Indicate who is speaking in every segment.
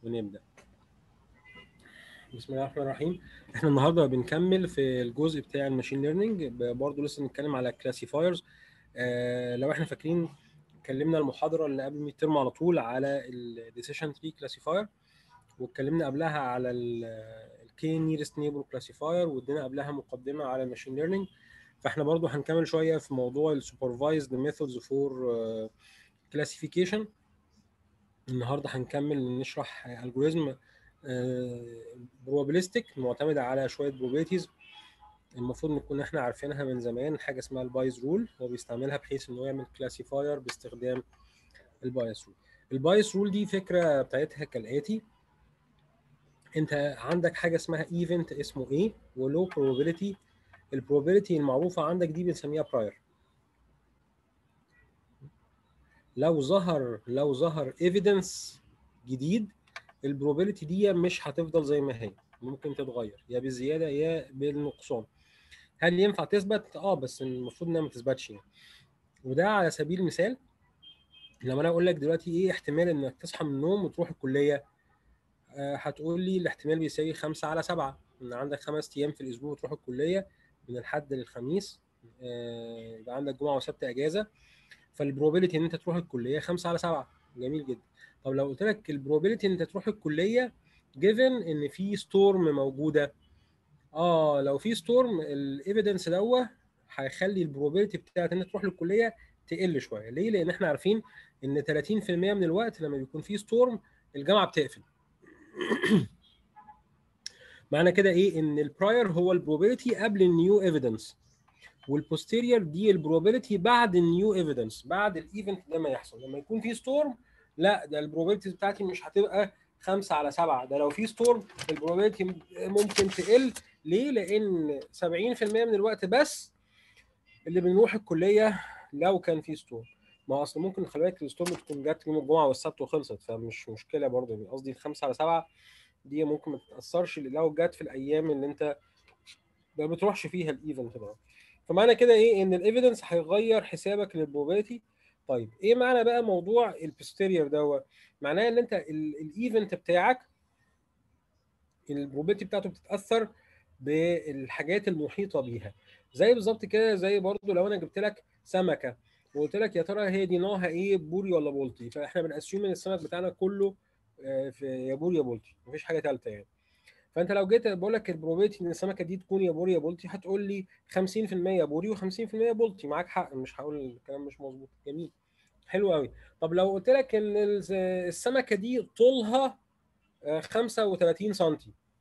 Speaker 1: ونبدا بسم الله الرحمن الرحيم احنا النهارده بنكمل في الجزء بتاع الماشين ليرنينج برضه لسه بنتكلم على كلاسيفايرز آه لو احنا فاكرين اتكلمنا المحاضره اللي قبل الميد ترم على طول على الديسيشن تري كلاسيفاير واتكلمنا قبلها على الكي نيرست نيبل كلاسيفاير وادينا قبلها مقدمه على الماشين ليرنينج فاحنا برضو هنكمل شويه في موضوع السوبرفايزد ميثودز فور كلاسيفيكيشن النهارده هنكمل نشرح الجوريزم بروبابيلستيك معتمده على شويه بروبابيلتيز المفروض نكون احنا عارفينها من زمان حاجه اسمها البايز رول هو بيستعملها بحيث انه يعمل كلاسيفاير باستخدام البايس رول البايس رول دي فكره بتاعتها كالاتي انت عندك حاجه اسمها ايفنت اسمه ايه ولو probability البروبابيلتي المعروفه عندك دي بنسميها براير لو ظهر لو ظهر ايفيدنس جديد البروبابيلتي دي مش هتفضل زي ما هي ممكن تتغير يا بالزياده يا بالنقصان هل ينفع تثبت اه بس المفروض انها ما تثبتش يعني وده على سبيل المثال لما انا اقول لك دلوقتي ايه احتمال انك تصحى من النوم وتروح الكليه آه هتقول لي الاحتمال بيساوي 5 على 7 ان عندك خمس ايام في الاسبوع تروح الكليه من الحد للخميس آه يبقى عندك جمعه وسبت اجازه فالبروبابيلتي ان انت تروح الكليه 5 على 7 جميل جدا طب لو قلت لك البروبابيلتي ان انت تروح الكليه جيفن ان في ستورم موجوده اه لو في ستورم الايفيدنس دوت هيخلي البروبابيلتي بتاعت ان انت تروح للكليه تقل شويه ليه لان احنا عارفين ان 30% من الوقت لما بيكون في ستورم الجامعه بتقفل معنى كده ايه ان البراير هو البروبابيلتي قبل النيو ايفيدنس والبوستيريور دي البروبابيلتي بعد النيو ايفيدنس بعد الايفنت ده ما يحصل لما يكون في ستورم لا ده البروبابيلتي بتاعتي مش هتبقى 5 على 7 ده لو في ستورم البروبابيلتي ممكن تقل ليه؟ لان 70% من الوقت بس اللي بنروح الكليه لو كان في ستورم ما اصل ممكن خلي بالك الستورم تكون جت يوم الجمعه والسبت وخلصت فمش مشكله برضه يعني قصدي 5 على 7 دي ممكن ما تتاثرش لو جت في الايام اللي انت ما بتروحش فيها الايفنت ده فمعنى كده ايه ان الايفيدنس هيغير حسابك للبروبابيلتي طيب ايه معنى بقى موضوع البوستيريور دوت معناه ان انت الايفنت بتاعك البروبابيلتي بتاعته بتتاثر بالحاجات المحيطه بيها زي بالظبط كده زي برضو لو انا جبت لك سمكه وقلت لك يا ترى هي دي نوعها ايه بوري ولا بولتي فاحنا بنأسيوم ان السمك بتاعنا كله في يا بوري يا بولتي مفيش حاجه ثالثه يعني فانت لو جيت بقول لك البروبابيلتي ان السمكه دي تكون يا بوري يا بولتي هتقول لي 50% بوري و50% بولتي معاك حق مش هقول الكلام مش مظبوط جميل حلو قوي طب لو قلت لك ان السمكه دي طولها 35 سم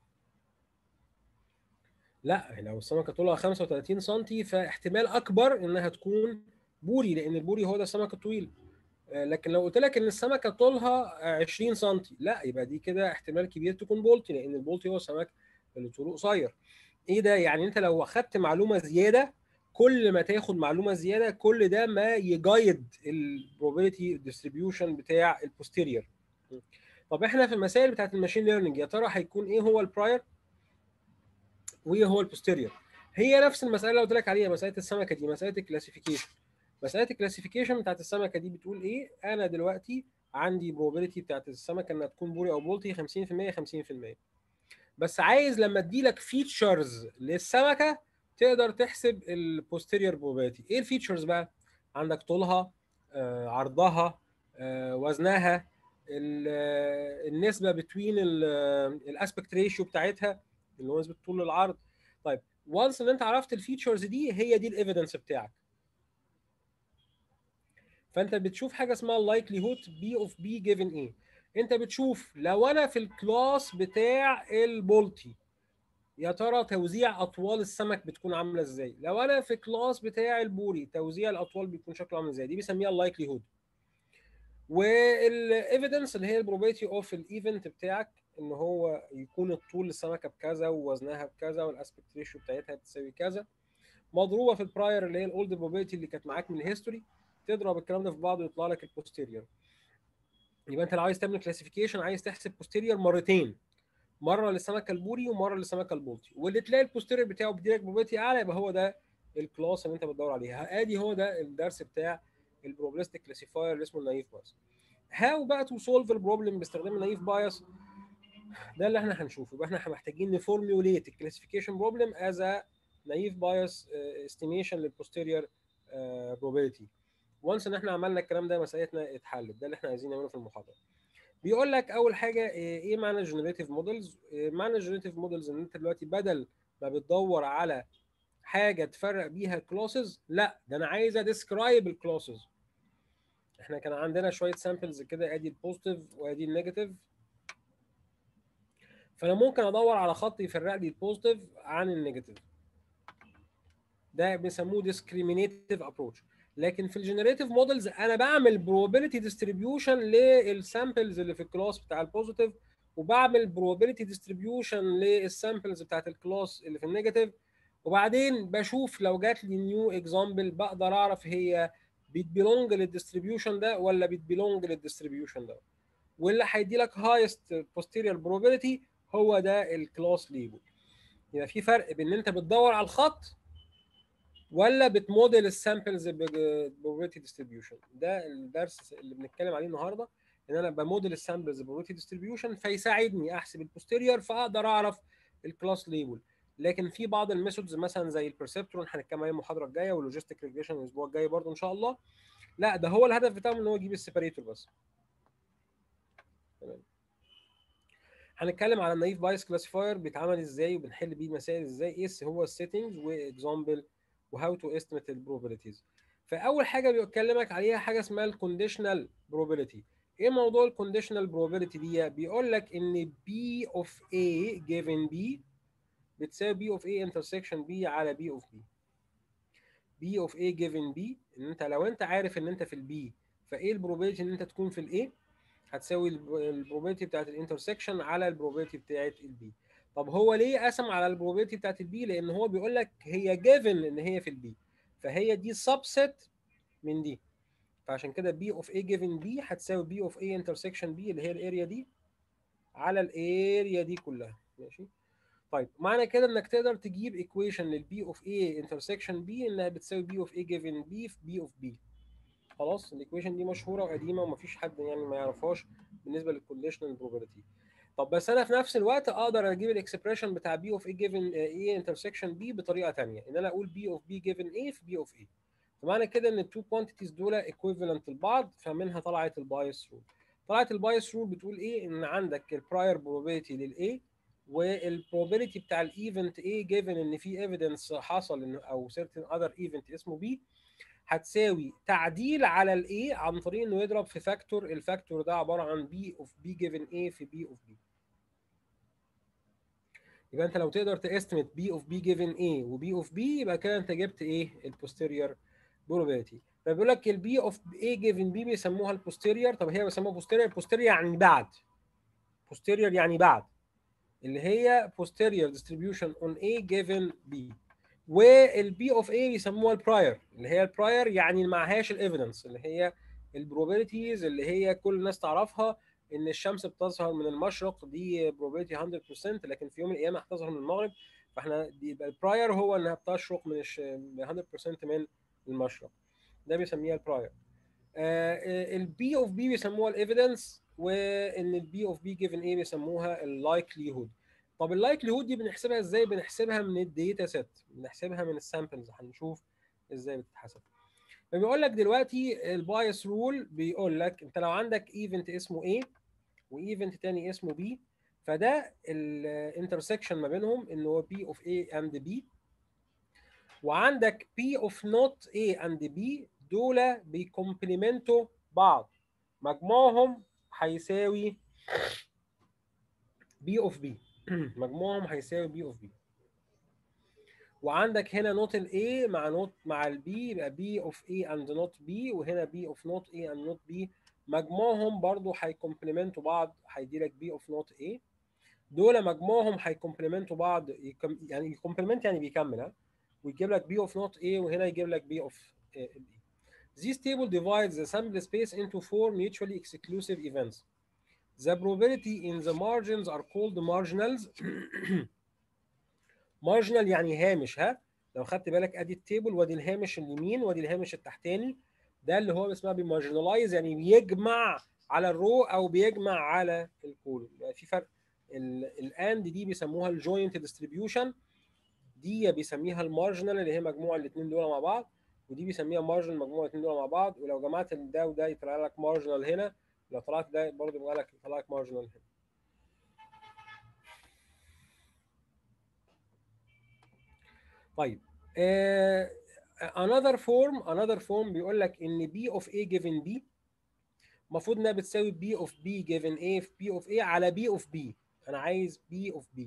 Speaker 1: لا لو السمكه طولها 35 سم فاحتمال اكبر انها تكون بوري لان البوري هو ده السمك الطويل لكن لو قلت لك ان السمكه طولها 20 سم لا يبقى دي كده احتمال كبير تكون بولتي لان البولتي هو السمك اللي طوله قصير ايه ده يعني انت لو اخدت معلومه زياده كل ما تاخد معلومه زياده كل ده ما يجايد البروبابيلتي ديستريبيوشن بتاع البوستيريور طب احنا في المسائل بتاعت الماشين ليرنينج يا ترى هيكون ايه هو البراير وايه هو البوستيريور هي نفس المساله اللي قلت لك عليها مساله السمكه دي مساله الكلاسيفيكيشن مساله الكلاسيفيكيشن بتاعت السمكه دي بتقول ايه انا دلوقتي عندي بروبابيلتي بتاعت السمكه انها تكون بوري او بولتي 50% 50% بس عايز لما ادي لك فيتشرز للسمكه تقدر تحسب البوستيريور بروبابيلتي ايه الفيتشرز بقى عندك طولها آه، عرضها آه، وزنها النسبه بتوين الاسبكت ريشيو بتاعتها اللي هو نسبه طول العرض طيب وانس ان انت عرفت الفيتشرز دي هي دي الايفيدنس بتاعك فانت بتشوف حاجه اسمها اللايكلي بي اوف بي جيفن ايه انت بتشوف لو انا في الكلاس بتاع البولتي يا ترى توزيع اطوال السمك بتكون عامله ازاي لو انا في كلاس بتاع البوري توزيع الاطوال بيكون شكله عامل ازاي دي بيسميها اللايكلي هود والايفيدنس اللي هي البروبابيلتي اوف الايفنت بتاعك ان هو يكون الطول السمكه بكذا ووزنها بكذا والاسبكت ريشيو بتاعتها بتساوي كذا مضروبه في البراير اللي هي الاولد بروبابيلتي اللي كانت معاك من الهيستوري تضرب الكلام ده في بعضه يطلع لك البوستيريور يبقى انت لو عايز تعمل كلاسيفيكيشن عايز تحسب بوستيريور مرتين مره للسمكه البوري ومره للسمكه البولتي واللي تلاقي البوستيريور بتاعه بيديلك بروبابيلتي اعلى يبقى هو ده الكلاس اللي انت بتدور عليها ادي هو ده الدرس بتاع البروبابيلستيك كلاسيفاير اللي اسمه النايف بايس هاو بقى تو سولف البروبلم باستخدام النايف بايس ده اللي احنا هنشوفه يبقى احنا محتاجين نفورميوليت الكلاسيفيكيشن بروبلم از ا نايف بايس استيميشن للبوستيريور probability وانس ان احنا عملنا الكلام ده مسألتنا اتحلت ده اللي احنا عايزين نعمله في المحاضره بيقول لك اول حاجه ايه معنى الجنريتيف مودلز معنى الجنريتيف مودلز ان انت دلوقتي بدل ما بتدور على حاجه تفرق بيها كلاسز لا ده انا عايز اديسكرايب الكلاسز احنا كان عندنا شويه سامبلز كده ادي البوزيتيف وادي النيجاتيف فانا ممكن ادور على خط يفرق لي البوزيتيف عن النيجاتيف ده بيسموه discriminative approach لكن في الجنريتيف مودلز انا بعمل probability distribution للسامبلز اللي في الكلاس بتاع البوزيتيف وبعمل probability distribution للسامبلز بتاعت الكلاس اللي في النيجاتيف وبعدين بشوف لو جات لي نيو اكزامبل بقدر اعرف هي بتبيلونج للديستريبيوشن ده ولا بتبيلونج للديستريبيوشن ده واللي هيدي لك هايست posterior probability هو ده الكلاس ليبل يبقى في فرق بين ان انت بتدور على الخط ولا بتموديل السامبلز probability distribution ده الدرس اللي بنتكلم عليه النهارده ان انا بموديل السامبلز probability distribution فيساعدني احسب البوستيريور فاقدر اعرف الكلاس ليبل لكن في بعض الميثودز مثلا زي البرسبترون هنتكلم عليه المحاضره الجايه واللوجيستيك ريجريشن الاسبوع الجاي برضه ان شاء الله لا ده هو الهدف بتاعه ان هو يجيب السيبريتور بس تمام هنتكلم على النايف بايس كلاسيفاير بيتعمل ازاي وبنحل بيه مسائل ازاي ايه هو السيتنجز واكزامبل وهاو تو استيميت البروبابيلتيز فاول حاجه بيكلمك عليها حاجه اسمها الكونديشنال بروبابيلتي ايه موضوع الكونديشنال بروبابيلتي دي بيقول لك ان بي اوف A given B بتساوي بي اوف A انترسكشن B على بي اوف B بي اوف A given B ان انت لو انت عارف ان انت في البي فايه البروبابيلتي ان انت تكون في الايه هتساوي البروبابيلتي بتاعت الانترسكشن على البروبابيلتي بتاعت البي طب هو ليه قسم على البروبابيلتي بتاعت البي لان هو بيقول لك هي جيفن ان هي في البي فهي دي سبست من دي فعشان كده بي اوف اي جيفن بي هتساوي بي اوف اي انترسكشن بي اللي هي الاريا دي على الاريا دي كلها ماشي طيب معنى كده انك تقدر تجيب ايكويشن للبي اوف اي انترسكشن بي انها بتساوي بي اوف اي جيفن بي في بي اوف بي خلاص الايكويشن دي مشهوره وقديمه ومفيش حد يعني ما يعرفهاش بالنسبه للكونديشنال بروبابيلتي طب بس انا في نفس الوقت اقدر اجيب الاكسبريشن بتاع بي اوف اي جيفن اي انترسكشن بي بطريقه ثانيه ان انا اقول بي اوف بي جيفن اي في بي اوف اي فمعنى كده ان التو كوانتيتيز دول ايكويفالنت لبعض فمنها طلعت البايس رول طلعت البايس رول بتقول ايه ان عندك البراير بروبابيلتي للاي والبروبابيلتي بتاع الايفنت اي جيفن ان في ايفيدنس حصل ان او سيرتن اذر ايفنت اسمه بي هتساوي تعديل على الاي عن طريق انه يضرب في فاكتور الفاكتور ده عباره عن بي اوف بي جيفن اي في بي اوف بي يبقى انت لو تقدر تاستيميت بي اوف بي جيفن اي وبي اوف بي يبقى كده انت جبت ايه البوستيريور probability فبيقول لك البي اوف اي جيفن بي بيسموها البوستيريور طب هي بيسموها بوستيريور بوستيريور يعني بعد بوستيريور يعني بعد اللي هي posterior distribution on A given B والبي اوف اي بيسموها البراير اللي هي البراير يعني معهاش الايفيدنس اللي هي البروبابيلتيز اللي هي كل الناس تعرفها ان الشمس بتظهر من المشرق دي probability 100% لكن في يوم من الايام هتظهر من المغرب فاحنا دي يبقى البراير هو انها بتشرق من الش... 100% من المشرق ده بيسميها البراير البي اوف بي بيسموها الايفيدنس وان البي اوف بي جيفن ايه بيسموها اللايكليهود طب اللايكليهود دي بنحسبها ازاي بنحسبها من الداتا سيت بنحسبها من السامبلز هنشوف ازاي بتتحسب فبيقول لك دلوقتي البايس رول بيقول لك انت لو عندك ايفنت اسمه A وايفنت تاني اسمه B فده الانترسكشن ما بينهم ان هو P of A and B وعندك P of not A and B دول بيكمبلمنتوا بعض مجموعهم هيساوي B of B مجموعهم هيساوي B of B وعندك هنا نوت ال A مع نوت مع ال B يبقى B of A and not B وهنا B of not A and not B مجموعهم برضو هيكمبلمنتوا بعض هيدي لك B of not A دول مجموعهم هيكمبلمنتوا بعض يكم يعني يكمبلمنت يعني بيكمل ها ويجيب لك B of not A وهنا يجيب لك B of A. This table divides the sample space into four mutually exclusive events. The probability in the margins are called marginals. marginal يعني هامش ها لو خدت بالك ادي التيبل وادي الهامش اليمين وادي الهامش التحتاني ده اللي هو اسمها بيمارجنالايز يعني بيجمع على الرو او بيجمع على الكولوم يعني في فرق الاند دي بيسموها الجوينت ديستريبيوشن دي بيسميها المارجنال اللي هي مجموع الاثنين دول مع بعض ودي بيسميها مارجنال مجموع الاثنين دول مع بعض ولو جمعت ده وده يطلع لك مارجنال هنا لو طلعت ده برضه يبقى لك يطلع لك مارجنال هنا طيب uh, another form another form بيقول لك ان b of a given b المفروض انها بتساوي b of b given a في b of a على b of b انا عايز b of b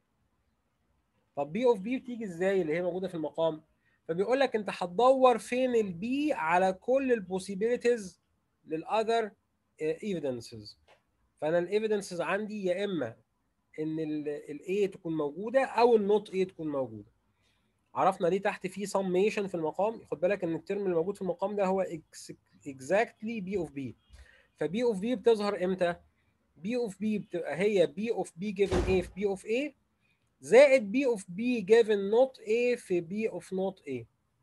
Speaker 1: طب b of b بتيجي ازاي اللي هي موجوده في المقام فبيقول لك انت هتدور فين البي على كل البوسيبيليتيز للاذر ايفيدنسز فانا الايفيدنسز عندي يا اما ان الاي تكون موجوده او النوت اي تكون موجوده عرفنا ليه تحت في سميشن في المقام خد بالك ان الترم اللي موجود في المقام ده هو اكزاكتلي بي اوف بي فبي اوف بي بتظهر امتى بي اوف بي بتبقى هي بي اوف بي جيفن ايه في بي اوف ايه زائد بي اوف بي جيفن نوت ايه في بي اوف نوت ايه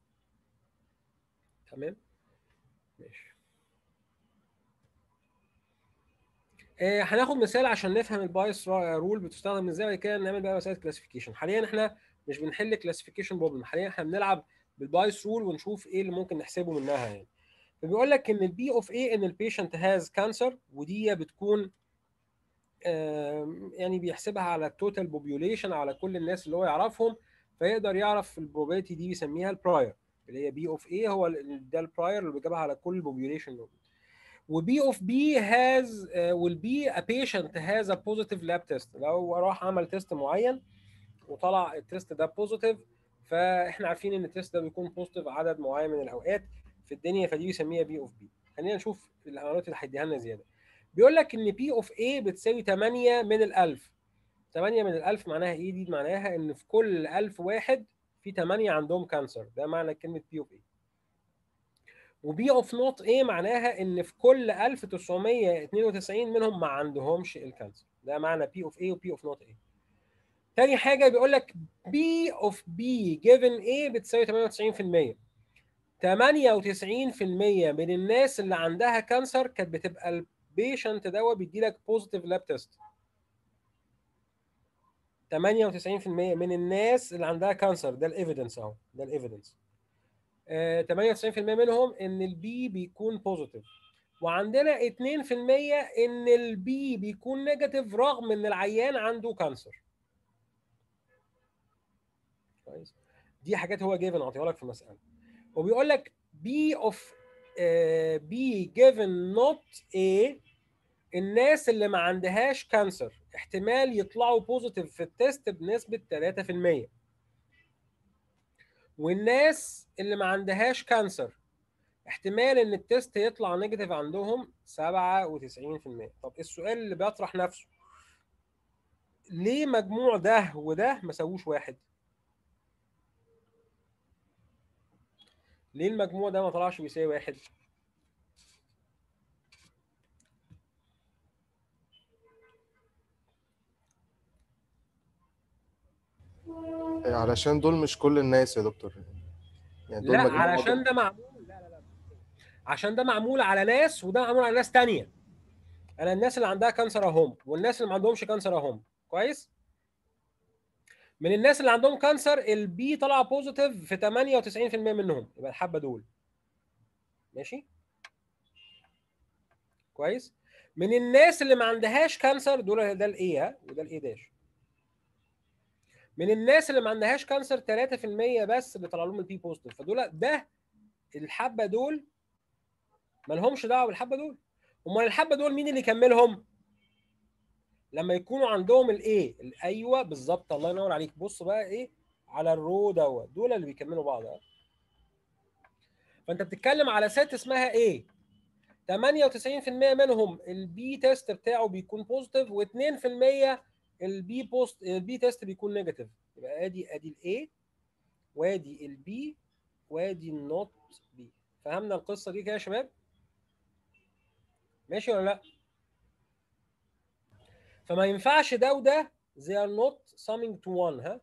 Speaker 1: تمام ماشي آه هناخد مثال عشان نفهم البايس رول بتستخدم ازاي وبعد كده نعمل بقى مسائل كلاسيفيكيشن حاليا احنا مش بنحل كلاسيفيكيشن بروبلم حاليا احنا بنلعب بالبايس رول ونشوف ايه اللي ممكن نحسبه منها يعني فبيقول لك ان البي اوف ايه ان البيشنت هاز كانسر ودي بتكون يعني بيحسبها على التوتال بوبيوليشن على كل الناس اللي هو يعرفهم فيقدر يعرف البروبابيلتي دي بيسميها البراير اللي هي بي اوف ايه هو ده البراير اللي بيجيبها على كل البوبيوليشن وبي اوف بي هاز will be a patient has a positive lab test لو راح عمل تيست معين وطلع التيست ده بوزيتيف فاحنا عارفين ان التيست ده بيكون بوزيتيف عدد معين من الاوقات في الدنيا فدي بيسميها بي اوف بي خلينا نشوف العمليات اللي هيديها لنا زياده بيقول لك ان بي اوف اي بتساوي 8 من الألف 8 من الألف معناها ايه دي معناها ان في كل 1000 واحد في 8 عندهم كانسر ده معنى كلمه بي اوف اي وبي اوف نوت ايه معناها ان في كل 1992 منهم ما عندهمش الكانسر ده معنى بي اوف اي وبي اوف نوت ايه تاني حاجه بيقول لك بي اوف بي جيفن ايه بتساوي 98% 98% من الناس اللي عندها كانسر كانت بتبقى البيشنت دوت بيدي لك بوزيتيف لاب تيست 98% من الناس اللي عندها كانسر ده الايفيدنس اهو ده الايفيدنس 98% منهم ان البي بيكون بوزيتيف وعندنا 2% ان البي بيكون نيجاتيف رغم ان العيان عنده كانسر كويس دي حاجات هو جيفن اعطيها لك في المساله وبيقول لك بي اوف بي جيفن نوت ايه الناس اللي ما عندهاش كانسر احتمال يطلعوا بوزيتيف في التيست بنسبه 3% والناس اللي ما عندهاش كانسر احتمال ان التيست يطلع نيجاتيف عندهم 97% طب السؤال اللي بيطرح نفسه ليه مجموع ده وده ما سووش واحد ليه المجموع ده ما طلعش بيساوي واحد
Speaker 2: علشان دول مش كل الناس يا دكتور
Speaker 1: يعني دول لا علشان ده معمول لا لا لا عشان ده معمول على ناس وده معمول على ناس تانية انا الناس اللي عندها كانسر اهم والناس اللي ما عندهمش كانسر اهم كويس من الناس اللي عندهم كانسر البي طلع بوزيتيف في 98% منهم يبقى الحبه دول ماشي كويس من الناس اللي ما عندهاش كانسر دول ده الاي ها وده الاي داش من الناس اللي ما عندهاش كانسر 3% بس اللي طلع لهم البي بوزيتيف فدول ده الحبه دول ما لهمش دعوه بالحبه دول امال الحبه دول مين اللي يكملهم لما يكونوا عندهم الايه ايوه بالظبط الله ينور عليك بص بقى ايه على الرو دوت دول اللي بيكملوا بعض فانت بتتكلم على ست اسمها ايه 98% منهم البي تيست بتاعه بيكون بوزيتيف و2% البي بوست البي تيست بيكون نيجاتيف يبقى ادي ادي الاي وادي البي وادي النوت بي فهمنا القصه دي كده يا شباب ماشي ولا لا فما ينفعش ده وده they are not summing to one ها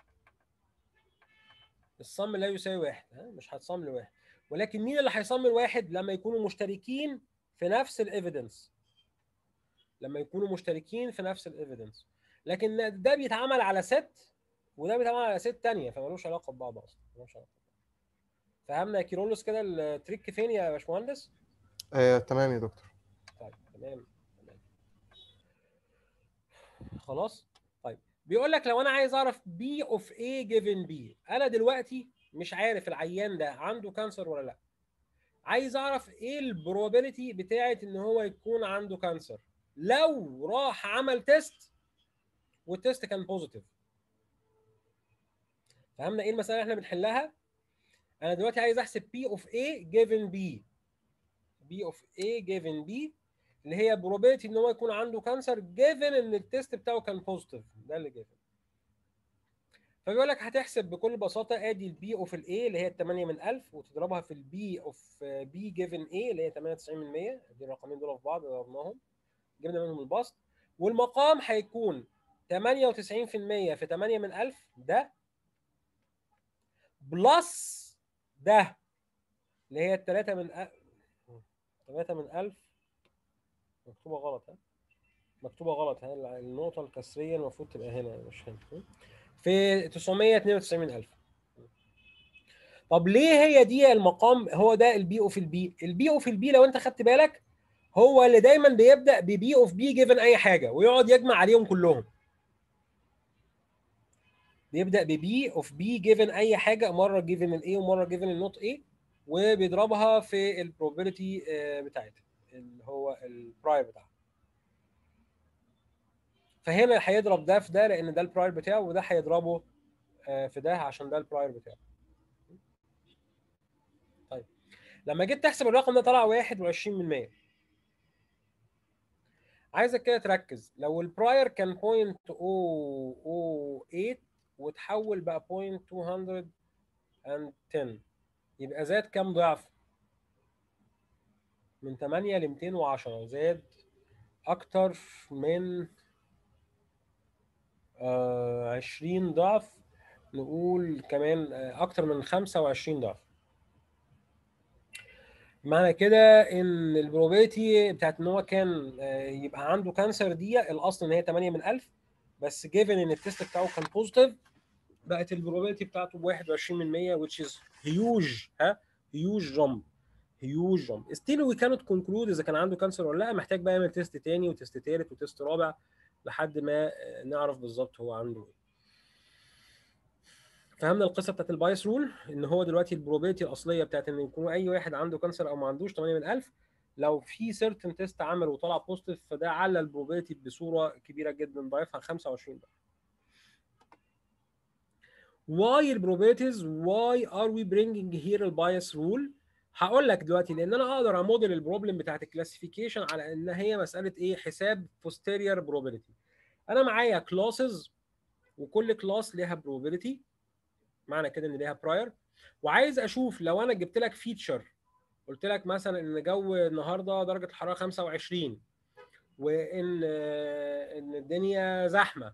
Speaker 1: الصم لا يساوي واحد ها مش هتصم لواحد ولكن مين اللي هيصم لواحد لما يكونوا مشتركين في نفس الايفيدنس لما يكونوا مشتركين في نفس الايفيدنس لكن ده بيتعمل على ست وده بيتعمل على ست تانية فمالوش علاقه ببعض اصلا ملوش علاقه فهمنا يا كيرولوس كده التريك فين يا باشمهندس؟
Speaker 2: آه تمام يا دكتور
Speaker 1: طيب تمام تمام خلاص طيب بيقول لك لو انا عايز اعرف بي اوف اي جيفن بي انا دلوقتي مش عارف العيان ده عنده كانسر ولا لا عايز اعرف ايه البروبابيلتي بتاعه ان هو يكون عنده كانسر لو راح عمل تيست والتيست كان بوزيتيف فهمنا ايه المساله اللي احنا بنحلها انا دلوقتي عايز احسب بي اوف اي جيفن بي بي اوف اي جيفن بي اللي هي probability ان هو يكون عنده كانسر جيفن ان التيست بتاعه كان بوزيتيف ده اللي جيفن فبيقول لك هتحسب بكل بساطه ادي البي اوف الاي اللي هي 8 من 1000 وتضربها في البي اوف بي جيفن اي اللي هي 98 من 100 دي الرقمين دول في بعض ضربناهم جبنا منهم البسط والمقام هيكون 98% في 8 من 1000 ده بلس ده اللي هي 3 من أ... 3 من 1000 مكتوبه غلط ها مكتوبه غلط ها النقطه الكسريه المفروض تبقى هنا مش هنا في 992 من 1000 طب ليه هي دي المقام هو ده البي اوف البي البي اوف البي لو انت خدت بالك هو اللي دايما بيبدا ببي اوف بي جيفن اي حاجه ويقعد يجمع عليهم كلهم بيبدا ببي اوف بي جيفن اي حاجه مره جيفن الاي ومره جيفن النوت اي وبيضربها في البروبابيلتي بتاعتها اللي هو البراير بتاعها فهنا هيضرب ده في ده لان ده البراير بتاعه وده هيضربه في ده عشان ده البراير بتاعه طيب لما جيت تحسب الرقم ده طلع 21 من 100 عايزك كده تركز لو البراير كان 0.008 وتحول بقى 0.210 يبقى زاد كام ضعف؟ من 8 ل 210 زاد اكتر من آه 20 ضعف نقول كمان آه اكتر من 25 ضعف معنى كده ان البروبابيلتي بتاعت ان هو كان آه يبقى عنده كانسر دي الاصل ان هي 8 من 1000 بس جيفن ان التيست بتاعه كان بوزيتيف بقت البروبابيلتي بتاعته ب 21 من 100 which is huge ها huge jump huge jump still we cannot conclude اذا كان عنده كانسر ولا لا محتاج بقى يعمل تيست تاني وتيست تالت وتيست رابع لحد ما نعرف بالظبط هو عنده ايه فهمنا القصه بتاعت البايس رول ان هو دلوقتي البروبابيلتي الاصليه بتاعت ان يكون اي واحد عنده كانسر او ما عندوش 8 من 1000 لو في سيرتن تيست عمل وطلع بوزيتيف فده على البروبابيلتي بصوره كبيره جدا ضعفها 25 ضعف why البروبابيلتيز why are we bringing here البايس رول هقول لك دلوقتي لان انا اقدر اموديل البروبلم بتاعت الكلاسيفيكيشن على ان هي مساله ايه حساب posterior probability انا معايا كلاسز وكل كلاس ليها probability معنى كده ان ليها براير وعايز اشوف لو انا جبت لك فيتشر قلت لك مثلا ان جو النهارده درجه الحراره 25 وان ان الدنيا زحمه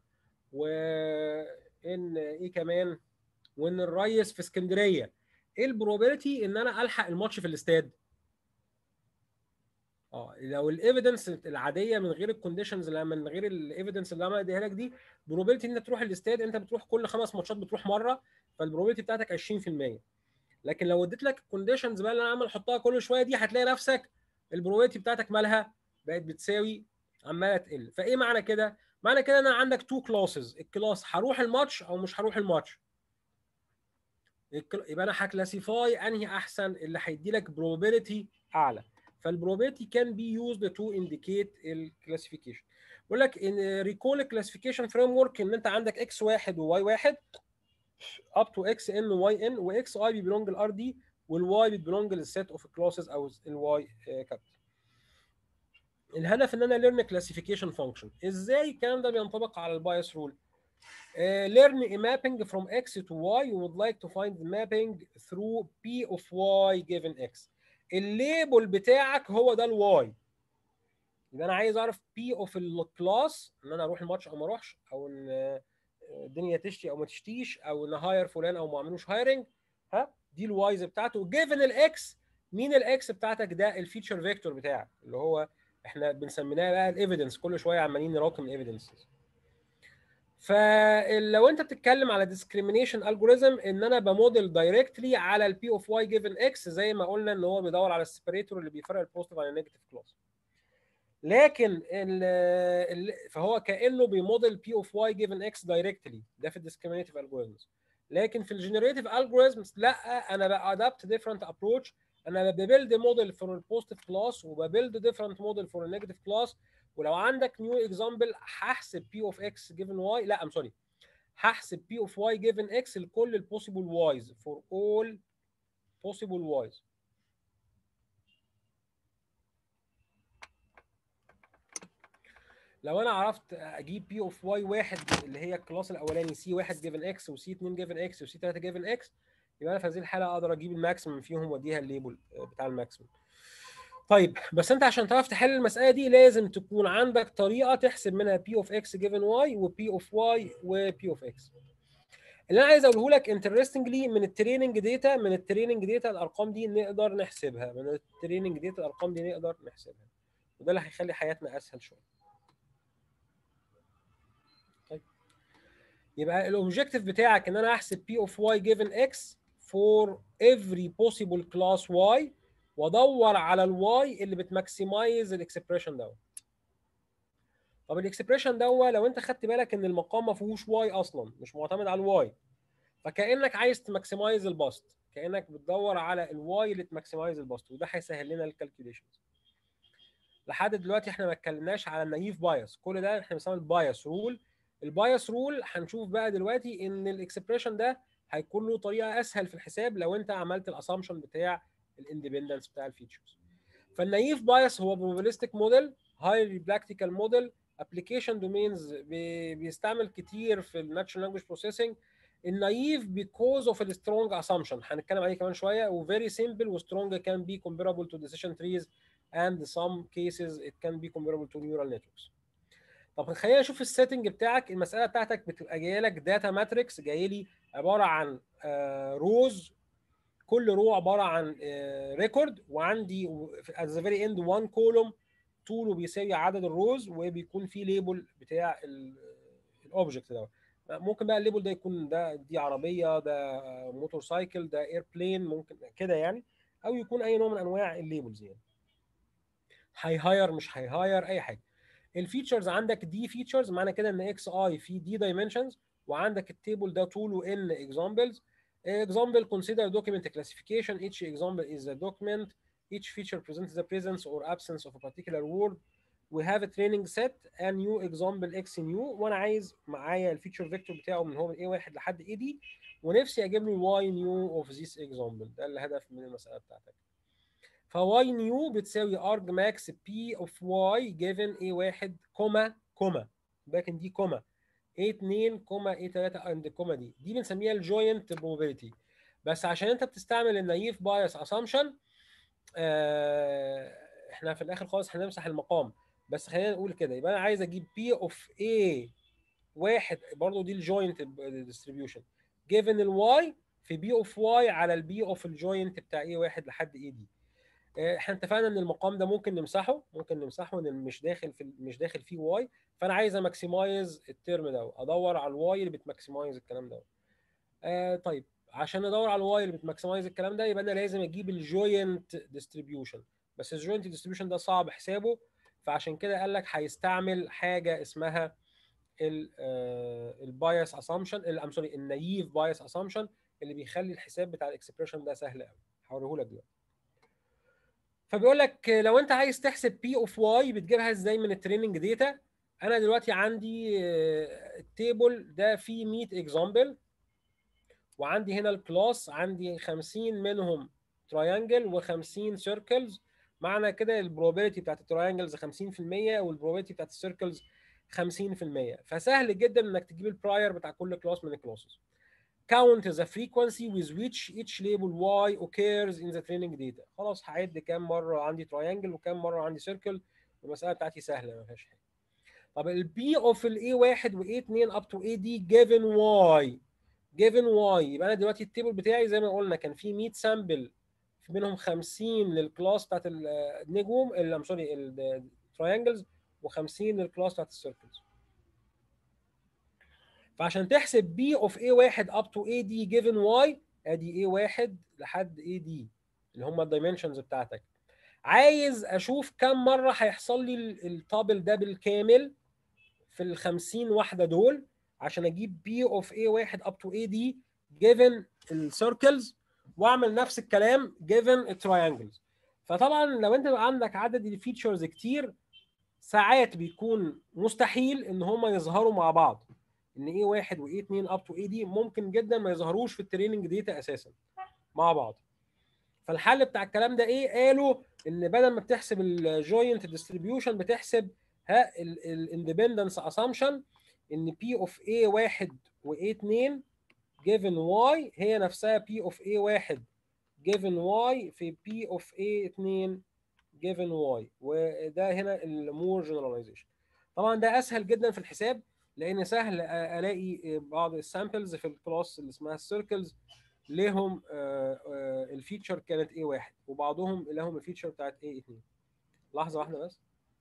Speaker 1: وان ايه كمان وان الريس في اسكندريه ايه البروبابيلتي ان انا الحق الماتش في الاستاد اه لو الايفيدنس العاديه من غير الكونديشنز اللي من غير الايفيدنس اللي انا اديها لك دي بروبابيلتي ان انت تروح الاستاد انت بتروح كل خمس ماتشات بتروح مره فالبروبابيلتي بتاعتك 20% لكن لو اديت لك الكونديشنز بقى اللي انا عمال احطها كل شويه دي هتلاقي نفسك البروبابيلتي بتاعتك مالها بقت بتساوي عماله تقل فايه معنى كده معنى كده ان عندك تو كلاسز الكلاس هروح الماتش او مش هروح الماتش يبقى انا هكلاسيفاي انهي احسن اللي هيدي لك probability اعلى فالبروبابيلتي كان بي يوزد تو انديكيت الكلاسيفيكيشن بقول لك ان ريكول الكلاسيفيكيشن فريم ورك ان انت عندك اكس واحد وواي واحد اب تو اكس ان وواي ان واكس اي بيبلونج الار دي والواي بيبلونج للسيت اوف كلاسز او الواي كابيتال الهدف ان انا ليرن كلاسيفيكيشن فانكشن ازاي الكلام ده بينطبق على البايس رول Uh, learn a mapping from x to y you would like to find the mapping through p of y given x الليبل بتاعك هو ده الواي يبقى انا عايز اعرف بي اوف الكلاس ان انا اروح الماتش او ما اروحش او ان الدنيا تشتي او ما تشتيش او ان هاير فلان او ما اعملوش هايرنج ها دي الوايز بتاعته جيفن الاكس مين الاكس بتاعتك ده الفيتشر فيكتور بتاعك اللي هو احنا بنسميناه بقى الايفيدنس كل شويه عمالين نراكم الايفيدنس فلو انت بتتكلم على discrimination algorithm ان انا بموديل دايركتلي على البي اوف واي جيفن اكس زي ما قلنا ان هو بيدور على السيبريتور اللي بيفرق البوزيتيف عن النيجاتيف كلاس لكن ال ال فهو كانه بيموديل بي اوف واي جيفن اكس دايركتلي ده في الديسكريمينيتيف الجوريزمز لكن في الجنريتيف الجوريزمز لا انا بادابت ديفرنت ابروتش انا ببيلد موديل فور البوزيتيف كلاس وببيلد ديفرنت موديل فور النيجاتيف كلاس ولو عندك نيو اكزامبل هحسب بي اوف اكس جيفن واي لا ام سوري هحسب بي اوف واي جيفن اكس لكل البوسيبل وايز فور اول possible وايز لو انا عرفت اجيب بي اوف واي واحد اللي هي الكلاس الاولاني سي 1 جيفن اكس وسي 2 جيفن اكس وسي 3 جيفن اكس يبقى انا في هذه الحاله اقدر اجيب الماكسيمم فيهم واديها الليبل بتاع الماكسيمم طيب بس انت عشان تعرف تحل المساله دي لازم تكون عندك طريقه تحسب منها بي اوف اكس جيفن واي وبي اوف واي وبي اوف اكس اللي انا عايز اقوله لك انترستنجلي من التريننج داتا من التريننج داتا الارقام دي نقدر نحسبها من التريننج داتا الارقام دي نقدر نحسبها وده اللي هيخلي حياتنا اسهل شويه طيب يبقى الاوبجيكتيف بتاعك ان انا احسب بي اوف واي جيفن اكس فور every possible class y وادور على الواي اللي بتماكسمايز الاكسبريشن دوت طب الاكسبريشن دوت لو انت خدت بالك ان المقام ما فيهوش واي اصلا مش معتمد على الواي فكانك عايز تماكسمايز الباست كانك بتدور على الواي اللي تماكسمايز الباست وده هيسهل لنا الكالكوليشنز لحد دلوقتي احنا ما اتكلمناش على النايف بايس كل ده احنا بنسميه البايس رول البايس رول هنشوف بقى دلوقتي ان الاكسبريشن ده هيكون له طريقه اسهل في الحساب لو انت عملت الاسامبشن بتاع الاندبندنس بتاع الفيتشرز فالنايف بايس هو بروبابيلستيك موديل هايلي براكتيكال موديل ابلكيشن دومينز بيستعمل كتير في الناتشورال لانجويج بروسيسنج النايف بيكوز اوف السترونج اسامبشن هنتكلم عليه كمان شويه وفيري سيمبل وسترونج كان بي comparable to decision trees and some cases it can be comparable to neural networks طب خلينا نشوف السيتنج بتاعك المساله بتاعتك بتبقى جايه لك داتا ماتريكس جاي لي عباره عن روز كل رو عباره عن ريكورد وعندي at the very end one column طوله بيساوي عدد الروز وبيكون فيه ليبل بتاع الاوبجكت ده ممكن بقى الليبل ده يكون ده دي عربيه ده موتور سايكل ده اير بلين ممكن كده يعني او يكون اي نوع من انواع الليبلز يعني هاي هاير مش هاي هاير اي حاجه الفيتشرز عندك دي فيتشرز معنى كده ان اكس اي في دي دايمنشنز وعندك التيبل ده طوله ان اكزامبلز example consider document classification each example is a document each feature presents the presence or absence of a particular word we have a training set a new example x new وانا عايز معايا الفيتشر فيكتور بتاعه من هو من a1 لحد a دي ونفسي اجيب له y new of this example ده الهدف من المساله بتاعتك ف y new بتساوي arg max p of y given a1 كوما كوما لكن دي كوما A2 كوما A3 عند كوما دي دي بنسميها الجوينت probability بس عشان انت بتستعمل النايف بايس اسامبشن احنا في الاخر خالص هنمسح المقام بس خلينا نقول كده يبقى انا عايز اجيب P اوف A واحد برضه دي الجوينت ديستريبيوشن given الواي في B اوف Y على البي اوف الجوينت بتاع A واحد لحد A دي احنا اتفقنا ان المقام ده ممكن نمسحه ممكن نمسحه ان مش داخل في مش داخل فيه واي فانا عايز اماكسمايز الترم ده ادور على الواي اللي بتماكسمايز الكلام ده آه طيب عشان ادور على الواي اللي بتماكسمايز الكلام ده يبقى انا لازم اجيب الجوينت ديستريبيوشن بس الجوينت ديستريبيوشن ده صعب حسابه فعشان كده قال لك هيستعمل حاجه اسمها البايس اسامبشن ام سوري النايف بايس اسامبشن اللي بيخلي الحساب بتاع الاكسبريشن ده سهل قوي هوريه لك دلوقتي فبيقول لك لو انت عايز تحسب بي اوف واي بتجيبها ازاي من التريننج داتا انا دلوقتي عندي التيبل ده فيه 100 اكزامبل وعندي هنا الكلاس عندي 50 منهم تراينجل و50 سيركلز معنى كده البروبابيلتي بتاعت التراينجلز 50% والبروبابيلتي بتاعت السيركلز 50% فسهل جدا انك تجيب البراير بتاع كل كلاس من الكلاسز count the frequency with which each label y occurs in the training data خلاص هعد كام مره عندي تراينجل وكام مره عندي سيركل المساله بتاعتي سهله ما فيهاش حاجه طب البي اوف الاي 1 واي 2 اب تو اي دي جيفن واي جيفن واي يبقى انا دلوقتي التيبل بتاعي زي ما قلنا كان فيه 100 سامبل في منهم 50 للكلاس بتاعت النجوم ام سوري التراينجلز و50 للكلاس بتاعت السيركلز فعشان تحسب بي اوف اي واحد اب تو اي دي جيفن واي ادي اي واحد لحد اي دي اللي هم الدايمنشنز بتاعتك عايز اشوف كم مره هيحصل لي التابل ده بالكامل في ال 50 واحده دول عشان اجيب بي اوف اي واحد اب تو اي دي جيفن السيركلز واعمل نفس الكلام جيفن التراينجلز فطبعا لو انت بقى عندك عدد الفيتشرز كتير ساعات بيكون مستحيل ان هم يظهروا مع بعض ان ايه واحد وايه اتنين اب تو ايه دي ممكن جدا ما يظهروش في التريننج داتا اساسا مع بعض فالحل بتاع الكلام ده ايه قالوا ان بدل ما بتحسب الجوينت ديستريبيوشن بتحسب ها الاندبندنس اسامبشن ان بي اوف اي واحد واي اتنين جيفن واي هي نفسها بي اوف اي واحد جيفن واي في بي اوف اي اتنين جيفن واي وده هنا المور جنراليزيشن طبعا ده اسهل جدا في الحساب لان سهل الاقي بعض السامبلز في الكلاس اللي اسمها السيركلز لهم الفيتشر كانت ايه واحد وبعضهم لهم الفيتشر بتاعت ايه اتنين لحظه واحده بس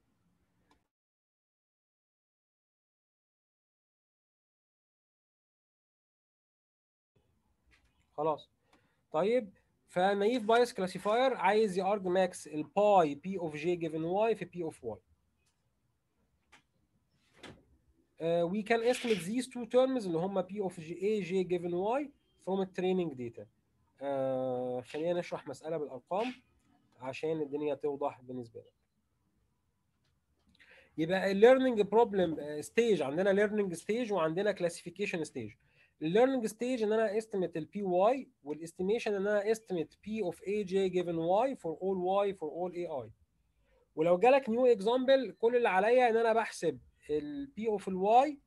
Speaker 1: خلاص طيب فنايف بايس كلاسيفاير عايز يارج ماكس الباي بي اوف جي جيفن واي في بي اوف واي Uh, we can estimate these two terms اللي هم P of A J given Y from the training data. Uh, خلينا نشرح مسألة بالأرقام عشان الدنيا توضح بالنسبة لك. يبقى ال learning problem stage عندنا learning stage وعندنا classification stage. ال learning stage ان انا estimate ال PY والاستيميشن ان انا estimate P of AJ given Y for all Y for all AI. ولو جالك new example كل اللي عليا ان انا بحسب ال P of الواي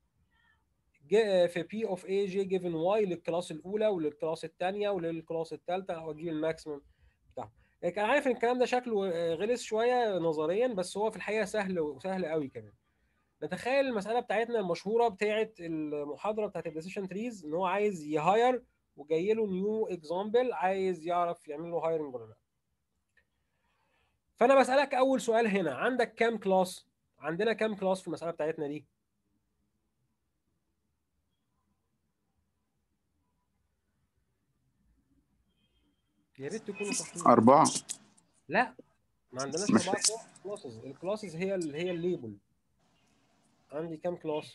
Speaker 1: في P of A J given Y للكلاس الأولى وللكلاس الثانية وللكلاس الثالثة أو أجيب الماكسيمم بتاعهم. يعني كان عارف إن الكلام ده شكله غلس شوية نظريا بس هو في الحقيقة سهل وسهل قوي كمان. نتخيل المسألة بتاعتنا المشهورة بتاعت المحاضرة بتاعت الديسيشن تريز إن هو عايز يهاير وجاي له نيو اكزامبل عايز يعرف يعمل له هايرنج ولا لا. فأنا بسألك أول سؤال هنا عندك كام كلاس؟ عندنا كام كلاس في المسألة بتاعتنا دي؟ يا ريت تكونوا صحيحين
Speaker 3: أربعة
Speaker 1: لا ما عندناش
Speaker 3: مش-
Speaker 1: أربعة كلاسز الكلاسز هي ال هي الليبل عندي كام كلاس؟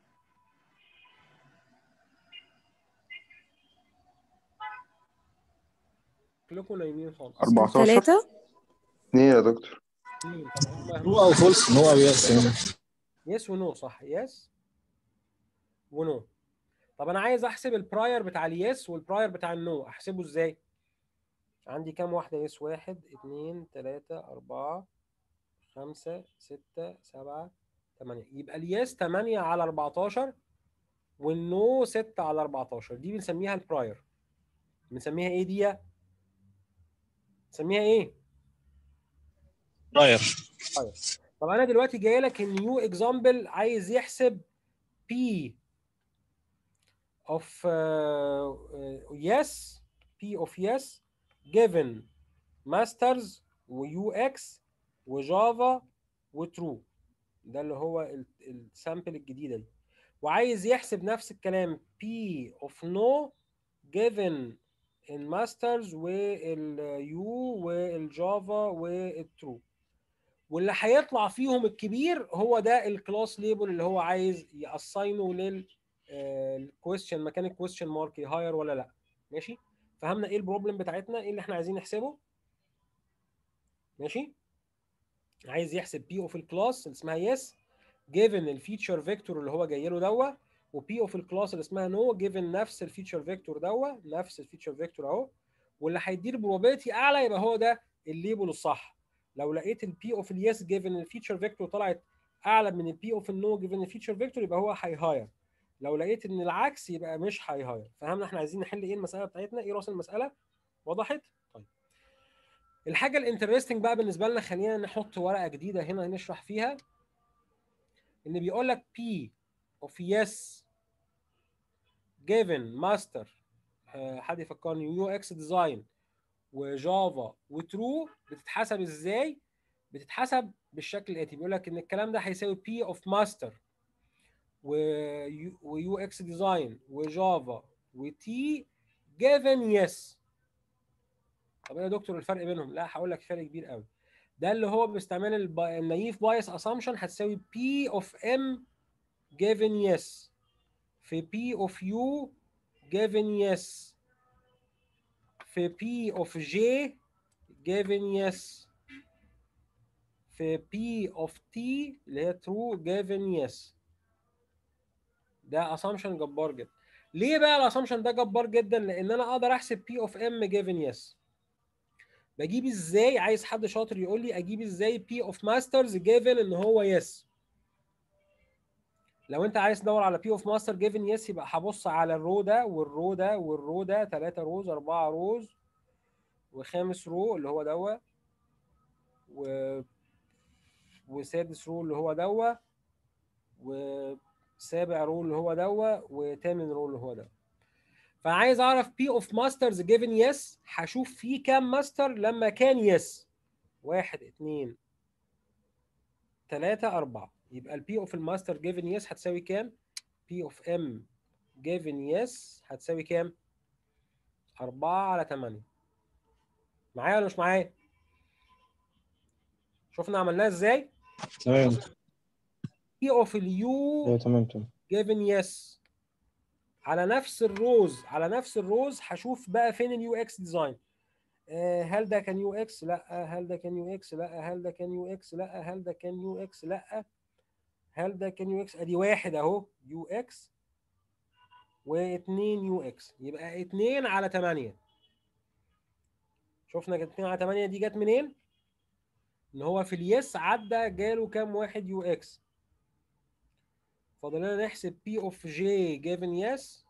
Speaker 1: كلكم نايمين خالص
Speaker 3: 14
Speaker 4: ثلاثة
Speaker 3: اثنين يا دكتور
Speaker 1: مين طبعا
Speaker 5: نو او فولس نو او يس
Speaker 1: يس ونو صح يس ونو طب انا عايز احسب البراير بتاع اليس والبراير بتاع النو احسبه ازاي عندي كام واحده يس واحد اتنين تلاتة اربعة خمسة ستة سبعة تمانية يبقى اليس تمانية على 14 والنو ستة على 14 دي بنسميها البراير بنسميها ايه دي بنسميها ايه
Speaker 5: براير
Speaker 1: طب انا دلوقتي جاي لك النيو اكزامبل عايز يحسب P of uh, uh, yes P of yes given masters و UX وجافا وترو ده اللي هو السامبل الجديده دي وعايز يحسب نفس الكلام P of no given الماسترز واليو والجافا والترو واللي هيطلع فيهم الكبير هو ده الكلاس ليبل اللي هو عايز ياساينه لل الكويستشن مكان الكويستشن مارك يهاير ولا لا ماشي فهمنا ايه البروبلم بتاعتنا ايه اللي احنا عايزين نحسبه ماشي عايز يحسب بي اوف الكلاس اللي اسمها يس جيفن الفيتشر فيكتور اللي هو جاي له دوا وبي اوف الكلاس اللي اسمها نو جيفن نفس الفيتشر فيكتور دوا نفس الفيتشر فيكتور اهو واللي هيدير بروبابيلتي اعلى يبقى هو ده الليبل الصح لو لقيت البي اوف اليس جيفن الفيتشر فيكتور طلعت اعلى من البي اوف النو جيفن الفيتشر فيكتور يبقى هو هيهاير لو لقيت ان العكس يبقى مش هيهاير فهمنا احنا عايزين نحل ايه المساله بتاعتنا ايه راس المساله وضحت طيب الحاجه الانترستنج بقى بالنسبه لنا خلينا نحط ورقه جديده هنا نشرح فيها ان بيقول لك P of yes given master آه، حد يفكرني يو اكس ديزاين وجافا وترو بتتحسب ازاي؟ بتتحسب بالشكل الاتي بيقول لك ان الكلام ده هيساوي P of master ويو اكس ديزاين وجافا وتي جيفن يس طب ايه يا دكتور الفرق بينهم لا هقول لك فرق كبير قوي ده اللي هو باستعمال الب- النايف بايس اسامبشن هتساوي بي اوف ام جيفن يس في بي اوف يو جيفن يس في بي اوف جي جيفن يس في بي اوف تي اللي هي ترو جيفن يس ده اسامبشن جبار جدا ليه بقى الاسامبشن ده جبار جدا لان انا اقدر احسب بي اوف ام جيفن يس بجيب ازاي عايز حد شاطر يقول لي اجيب ازاي بي اوف ماسترز جيفن ان هو يس لو انت عايز تدور على بي اوف ماستر جيفن يس يبقى هبص على الرو ده والرو ده والرو ده 3 روز 4 روز وخامس رو اللي هو دوا و وسادس رو اللي هو دوا وسابع رو اللي هو دوا وثامن رو اللي هو دوا فعايز اعرف بي اوف ماسترز جيفن يس هشوف فيه كام ماستر لما كان يس واحد اتنين تلاتة أربعة يبقى البي اوف الماستر جيفن يس هتساوي كام؟ بي اوف ام جيفن يس هتساوي كام؟ أربعة على تمانية معايا ولا مش معايا؟ شفنا عملناها ازاي؟
Speaker 5: تمام
Speaker 1: بي اوف اليو
Speaker 5: ايوه تمام تمام
Speaker 1: جيفن يس على نفس الروز على نفس الروز هشوف بقى فين اليو اكس ديزاين هل ده كان يو اكس لا هل ده كان يو اكس لا هل ده كان يو اكس لا هل ده كان يو اكس لا هل ده كان يو اكس ادي واحد اهو يو اكس واثنين يو اكس يبقى اتنين على تمانية شفنا كانت اتنين على تمانية دي جت منين؟ ان هو في اليس عدى جاله كام واحد يو اكس فاضل لنا نحسب بي اوف جي جيفن يس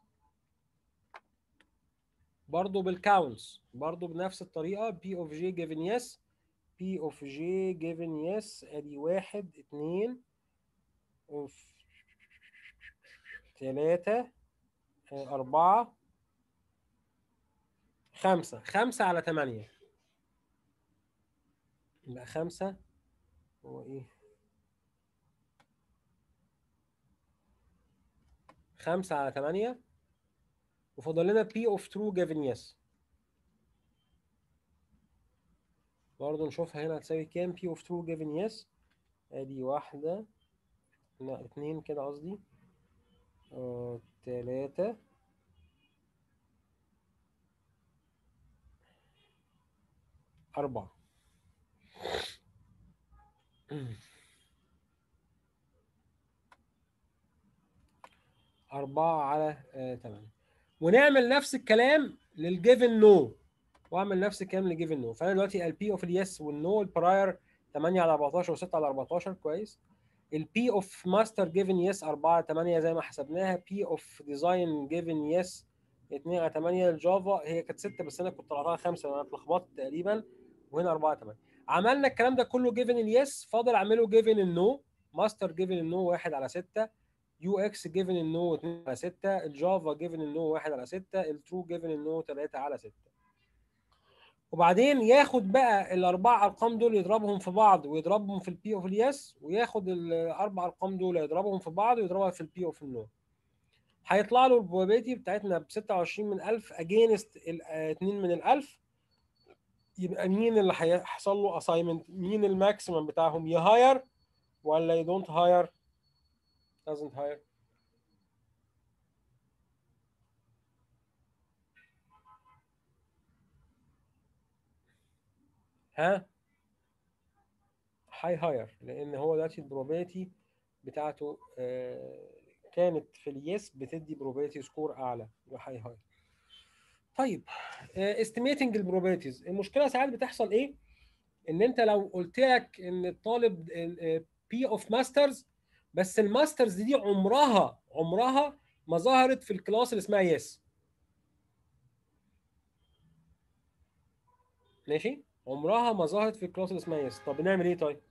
Speaker 1: برضه بالكاونتس برضه بنفس الطريقه بي اوف جي جيفن يس بي اوف جي جيفن يس ادي واحد اتنين اوف تلاتة آه، أربعة خمسة خمسة على تمانية يبقى خمسة هو إيه خمسة على تمانية وفضل لنا P of true given yes برضه نشوفها هنا هتساوي كام P of true given yes ادي واحدة لا اتنين كده قصدي آه، تلاتة أربعة أربعة على آه، تمانية ونعمل نفس الكلام للجيفن نو واعمل نفس الكلام للجيفن نو فانا دلوقتي البي اوف اليس والنو البراير 8 على 14 و6 على 14 كويس البي اوف ماستر جيفن يس 4 على 8 زي ما حسبناها بي اوف ديزاين جيفن يس 2 على 8 الجافا هي كانت 6 بس انا كنت طلعتها 5 انا اتلخبطت تقريبا وهنا 4 على 8 عملنا الكلام ده كله جيفن اليس فاضل اعمله جيفن النو ماستر جيفن النو 1 على 6 يو اكس جيفن النو 2 على 6 الجافا جيفن النو 1 على 6 الترو جيفن النو 3 على 6 وبعدين ياخد بقى الاربع ارقام دول يضربهم في بعض ويضربهم في البي اوف اليس وياخد الاربع ارقام دول يضربهم في بعض ويضربها في البي اوف النو هيطلع له البروبابيلتي بتاعتنا ب 26 من 1000 اجينست 2 من ال 1000 يبقى مين اللي هيحصل له اساينمنت مين الماكسيمم بتاعهم يهاير ولا يدونت هاير doesn't hire ها هاي هاير لان هو دلوقتي البروبابيلتي بتاعته آه، كانت في اليس بتدي بروبابيلتي سكور اعلى يبقى هاي هاير طيب استيميتنج البروبابيلتيز المشكله ساعات بتحصل ايه ان انت لو قلت لك ان الطالب بي اوف ماسترز بس الماسترز دي عمرها عمرها ما ظهرت في الكلاس اللي اسمها يس ماشي عمرها ما ظهرت في الكلاس اللي اسمها يس طب نعمل ايه طيب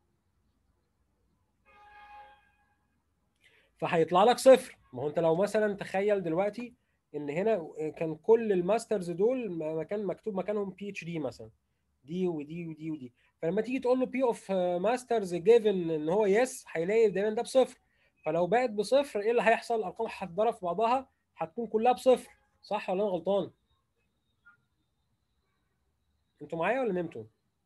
Speaker 1: فهيطلع لك صفر ما هو انت لو مثلا تخيل دلوقتي ان هنا كان كل الماسترز دول مكان مكتوب مكانهم بي اتش دي مثلا دي ودي ودي ودي فلما تيجي تقول له بي اوف ماسترز جيفن ان هو يس هيلاقي دايما ده بصفر فلو بقت بصفر ايه اللي هيحصل الارقام هتتضرب في بعضها هتكون كلها بصفر صح ولا انا غلطان انتوا معايا ولا نمتوا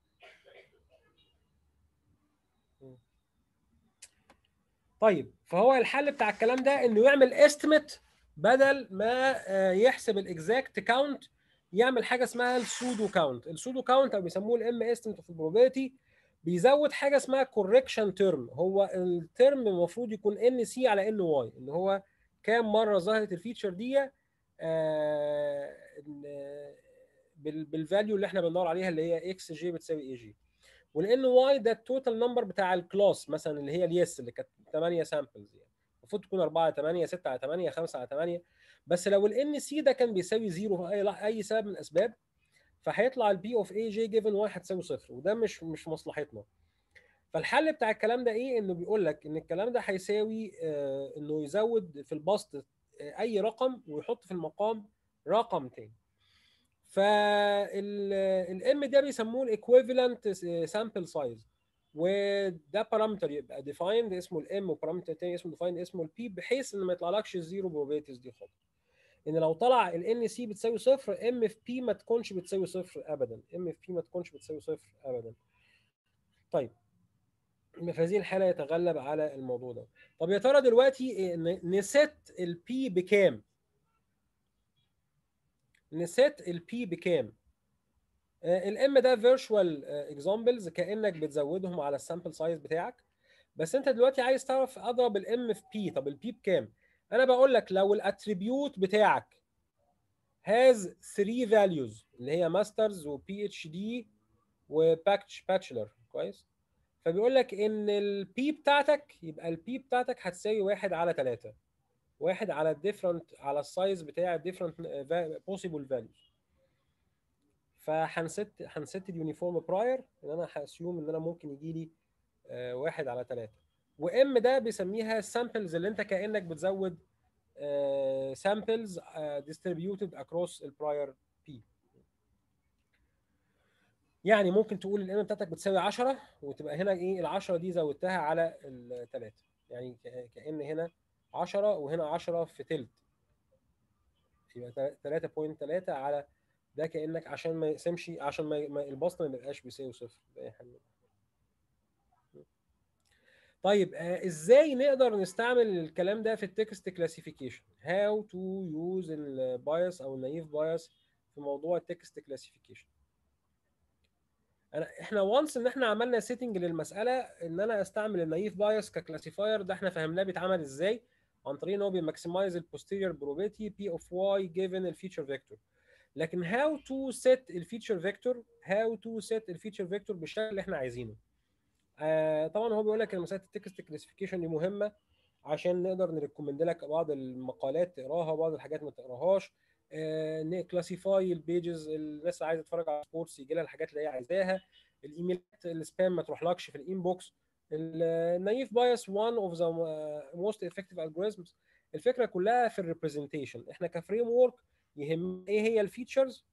Speaker 1: طيب فهو الحل بتاع الكلام ده انه يعمل استيميت بدل ما آه، يحسب الاكزاكت كاونت يعمل حاجه اسمها السودو كاونت السودو كاونت او بيسموه الام استيميت اوف البروبابيلتي بيزود حاجه اسمها كوركشن تيرم هو الترم المفروض يكون ان سي على ان واي اللي هو كام مره ظهرت الفيتشر دي آه، بالفاليو اللي احنا بندور عليها اللي هي اكس جي بتساوي اي جي والان واي ده التوتال نمبر بتاع الكلاس مثلا اللي هي اليس اللي كانت 8 سامبلز يعني المفروض تكون 4 على 8 6 على 8 5 على 8 بس لو الان سي ده كان بيساوي زيرو في اي اي سبب من الاسباب فهيطلع البي اوف اي جي جيفن واي هتساوي صفر وده مش مش مصلحتنا فالحل بتاع الكلام ده ايه انه بيقول لك ان الكلام ده هيساوي آه انه يزود في البسط آه اي رقم ويحط في المقام رقم تاني فالام ده بيسموه الايكويفالنت سامبل سايز وده بارامتر يبقى ديفايند اسمه الام وبارامتر تاني اسمه ديفايند اسمه البي بحيث ان ما يطلعلكش الزيرو بروبابيلتيز دي خالص ان لو طلع الان سي بتساوي صفر ام في بي ما تكونش بتساوي صفر ابدا ام في بي ما تكونش بتساوي صفر ابدا طيب يبقى في هذه الحاله يتغلب على الموضوع ده طب يا ترى دلوقتي نسيت البي بكام نسيت البي بكام الام ده فيرتشوال اكزامبلز كانك بتزودهم على السامبل سايز بتاعك بس انت دلوقتي عايز تعرف اضرب الام في بي طب البي بكام انا بقول لك لو الاتريبيوت بتاعك has 3 values اللي هي ماسترز وبي اتش دي وباتش باتشلر كويس فبيقول لك ان البي بتاعتك يبقى البي بتاعتك هتساوي واحد على 3 واحد على الديفرنت على السايز بتاع الديفرنت possible values فهنست هنست اليونيفورم براير ان انا هاسيوم ان انا ممكن يجي لي آه، واحد على ثلاثة وام ده بيسميها السامبلز اللي انت كانك بتزود سامبلز distributed across البراير بي يعني ممكن تقول الام بتاعتك بتساوي 10 وتبقى هنا ايه ال 10 دي زودتها على الثلاثه يعني ك- كان هنا 10 وهنا 10 في تلت يبقى 3.3 على ده كانك عشان ما يقسمش عشان ما ما- البسط ما يبقاش بيساوي صفر ده أي حل. طيب آه، ازاي نقدر نستعمل الكلام ده في التكست كلاسيفيكيشن هاو تو يوز البايس او النايف بايس في موضوع التكست كلاسيفيكيشن انا احنا وانس ان احنا عملنا سيتنج للمساله ان انا استعمل النايف بايس ككلاسيفاير ده احنا فهمناه بيتعمل ازاي عن طريق ان هو بيماكسمايز البوستيريور بروبابيلتي بي اوف واي جيفن الفيتشر فيكتور لكن هاو تو سيت الفيتشر فيكتور هاو تو سيت الفيتشر فيكتور بالشكل اللي احنا عايزينه آه طبعا هو بيقول لك ان مساله التكست كلاسيفيكيشن دي مهمه عشان نقدر نريكومند لك بعض المقالات تقراها وبعض الحاجات ما تقراهاش آه نكلاسيفاي البيجز الناس اللي عايزه تتفرج على سبورتس يجي لها الحاجات اللي هي عايزاها الايميلات السبام ما تروحلكش في الانبوكس النايف بايس one اوف ذا موست افكتيف algorithms الفكره كلها في الريبريزنتيشن احنا كفريم ورك يهم ايه هي الفيتشرز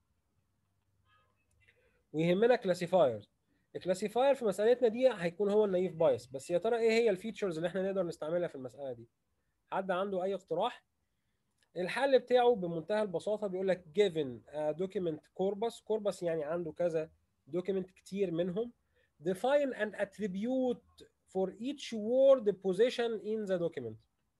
Speaker 1: ويهمنا كلاسيفايرز الكلاسيفاير في مسألتنا دي هيكون هو النايف بايس بس يا ترى ايه هي الفيتشرز اللي احنا نقدر نستعملها في المسألة دي حد عنده اي اقتراح الحل بتاعه بمنتهى البساطة بيقول لك given a document corpus corpus يعني عنده كذا document كتير منهم define an attribute for each word position in the document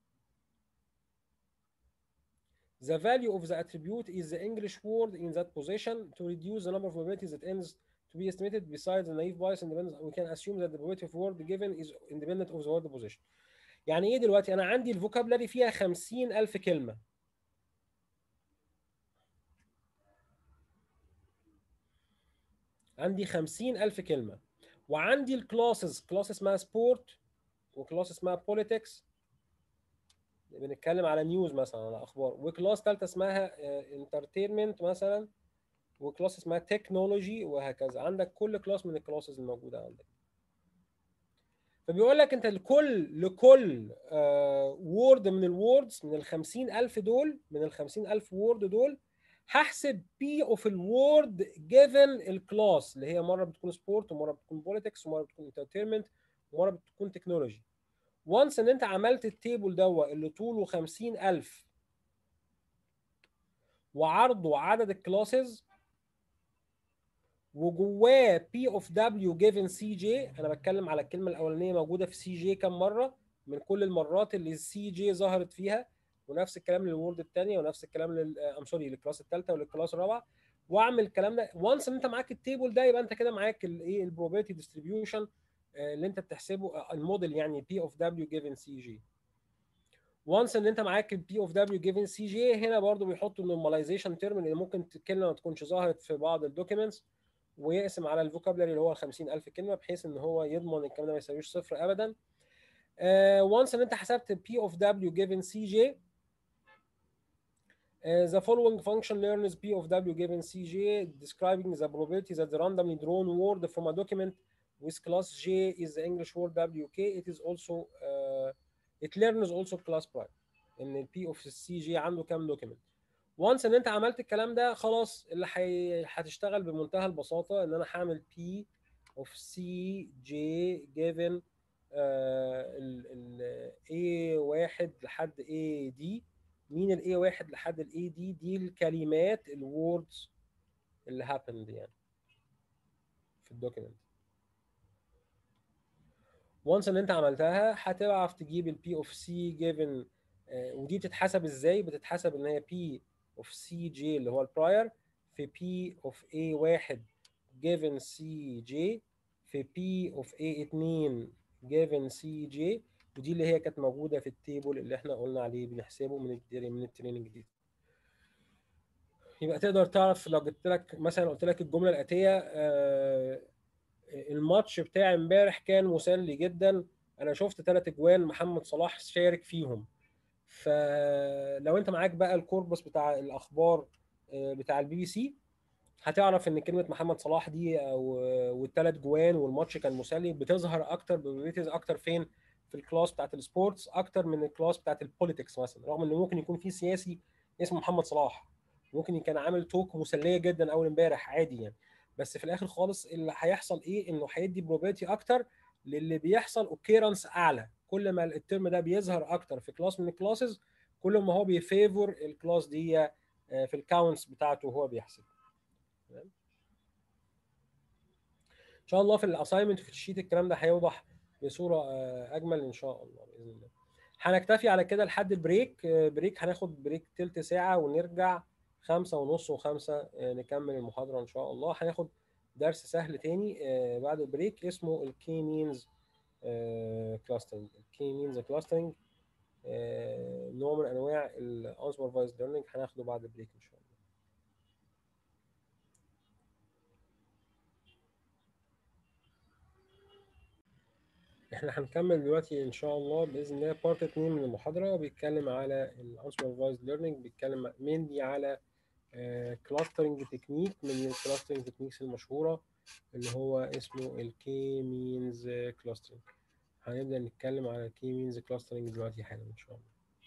Speaker 1: The value of the attribute is the English word in that position to reduce the number of probabilities that ends to be estimated besides the naive bias independence we can assume that the probability of word given is independent of the word position يعني ايه دلوقتي انا عندي الفوكابلري فيها 50000 كلمه عندي 50000 كلمه وعندي الكلاسز كلاس اسمها سبورت وكلاس اسمها بوليتكس بنتكلم على نيوز مثلا على اخبار وكلاس ثالثه اسمها انترتينمنت مثلا وكلاس اسمها تكنولوجي وهكذا عندك كل كلاس من الكلاسز الموجوده عندك فبيقول لك انت لكل لكل وورد من الووردز من ال 50000 دول من ال 50000 وورد دول هحسب بي اوف الوورد جيفن الكلاس اللي هي مره بتكون سبورت ومره بتكون بوليتكس ومره بتكون انترتينمنت ومره بتكون تكنولوجي وانس ان انت عملت التيبل دوت اللي طوله 50000 وعرضه عدد الكلاسز وجواه بي اوف دبليو جيفن سي جي انا بتكلم على الكلمه الاولانيه موجوده في سي جي كام مره من كل المرات اللي السي جي ظهرت فيها ونفس الكلام للورد الثانيه ونفس الكلام لل ام سوري للكلاس الثالثه وللكلاس الرابعه واعمل الكلام ده وانس ان انت معاك التيبل ده يبقى انت كده معاك الايه البروبابيلتي ديستريبيوشن اللي انت بتحسبه آه، الموديل يعني بي اوف دبليو جيفن سي جي وانس ان انت معاك البي اوف دبليو جيفن سي جي هنا برضو بيحطوا النورماليزيشن تيرم اللي ممكن الكلمه ما تكونش ظهرت في بعض الدوكيومنتس ويقسم على الفوكابلري اللي هو ال 50000 كلمه بحيث ان هو يضمن الكلام ده ما يساويش صفر ابدا وانس ان انت حسبت بي اوف دبليو جيفن سي جي the following function learns P of W given CJ describing the probability that the randomly drawn word from a document with class J is the English word WK. It is also uh, it learns also class prime ان ال P of CJ عنده كام document. وانس ان انت عملت الكلام ده خلاص اللي حي... هتشتغل بمنتهى البساطه ان انا هعمل P of CJ given آه ال ال A1 لحد AD مين ال A1 لحد ال AD دي الكلمات الوردز اللي happened يعني في الدوكيمنت وانس ان انت عملتها هتعرف تجيب ال P of C given آه ودي بتتحسب ازاي؟ بتتحسب ان هي P of CJ اللي هو البراير في P of A1 given CJ في P of A2 given CJ ودي اللي هي كانت موجوده في التيبل اللي احنا قلنا عليه بنحسبه من التري من التريننج دي يبقى تقدر تعرف لو جبت لك مثلا قلت لك الجمله الاتيه آه الماتش بتاع امبارح كان مسلي جدا انا شفت ثلاث اجوان محمد صلاح شارك فيهم فلو انت معاك بقى الكوربس بتاع الاخبار آه بتاع البي بي سي هتعرف ان كلمه محمد صلاح دي او والثلاث جوان والماتش كان مسلي بتظهر اكتر بروبابيلتيز اكتر فين في الكلاس بتاعت السبورتس اكتر من الكلاس بتاعت البوليتكس مثلا رغم انه ممكن يكون في سياسي اسمه محمد صلاح ممكن كان عامل توك مسليه جدا اول امبارح عادي يعني بس في الاخر خالص اللي هيحصل ايه انه هيدي بروبابيلتي اكتر للي بيحصل اوكيرنس اعلى كل ما الترم ده بيظهر اكتر في كلاس من الكلاسز كل ما هو بيفيفور الكلاس دي في الكاونتس بتاعته وهو بيحسب تمام ان شاء الله في الاساينمنت في الشيت الكلام ده هيوضح بصوره اجمل ان شاء الله باذن الله هنكتفي على كده لحد البريك بريك هناخد بريك تلت ساعه ونرجع خمسة ونص وخمسة نكمل المحاضرة إن شاء الله هناخد درس سهل تاني بعد البريك اسمه الكي مينز كلاسترنج الكي مينز كلاسترنج نوع من أنواع الانسوبرفايزد ليرنينج هناخده بعد البريك إن شاء الله احنا هنكمل دلوقتي ان شاء الله باذن الله بارت 2 من المحاضره بيتكلم على الانسوبرفايزد ليرنينج بيتكلم مينلي على كلاسترنج تكنيك من الكلاسترنج تكنيكس المشهوره اللي هو اسمه الكي مينز كلاسترنج هنبدا نتكلم على الكي مينز كلاسترنج دلوقتي حالا ان شاء الله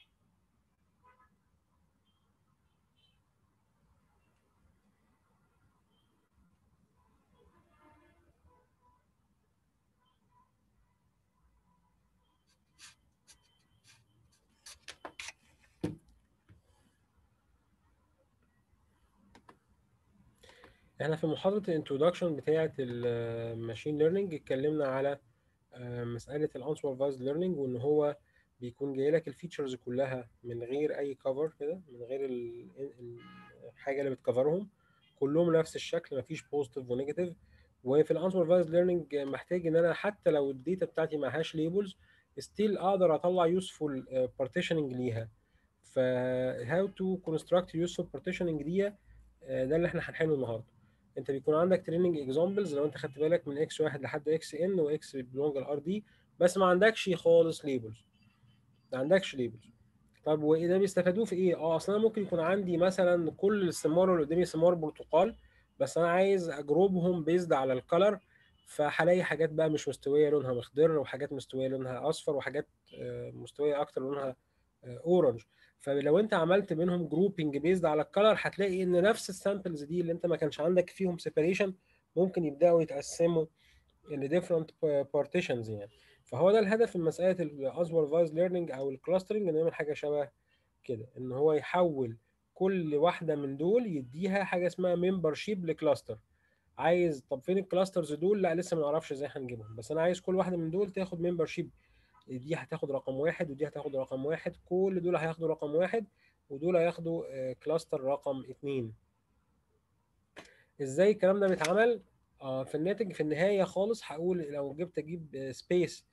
Speaker 1: احنا في محاضرة الانترودكشن بتاعة الماشين ليرنينج اتكلمنا على مسألة الانسوبرفايزد ليرنينج وان هو بيكون جاي لك الفيتشرز كلها من غير اي كفر كده من غير الحاجة اللي بتكفرهم كلهم نفس الشكل مفيش بوزيتيف ونيجاتيف وفي الانسوبرفايزد ليرنينج محتاج ان انا حتى لو الداتا بتاعتي معهاش ليبلز ستيل اقدر اطلع يوسفول بارتيشننج ليها ف how to construct useful partitioning دي ده اللي احنا هنحله النهارده انت بيكون عندك تريننج اكزامبلز لو انت خدت بالك من اكس واحد لحد اكس ان واكس بلونج الار دي بس ما عندكش خالص ليبلز ما عندكش ليبلز طب وايه ده بيستفادوه في ايه؟ اه اصل انا ممكن يكون عندي مثلا كل السمار اللي قدامي سمار برتقال بس انا عايز اجروبهم بيزد على الكلر فهلاقي حاجات بقى مش مستويه لونها مخضر وحاجات مستويه لونها اصفر وحاجات مستويه اكتر لونها اورنج فلو انت عملت منهم جروبنج بيزد على الكلر هتلاقي ان نفس السامبلز دي اللي انت ما كانش عندك فيهم سيبريشن ممكن يبداوا يتقسموا ل different partitions يعني فهو ده الهدف من مساله الاسوبرفايز ليرنينج او الكلاسترنج انه يعمل حاجه شبه كده ان هو يحول كل واحده من دول يديها حاجه اسمها ممبر شيب لكلاستر عايز طب فين الكلاسترز دول لا لسه ما نعرفش ازاي هنجيبهم بس انا عايز كل واحده من دول تاخد ممبر شيب دي هتاخد رقم واحد ودي هتاخد رقم واحد كل دول هياخدوا رقم واحد ودول هياخدوا آه، كلاستر رقم اتنين ازاي الكلام ده بيتعمل آه في الناتج في النهايه خالص هقول لو جبت اجيب سبيس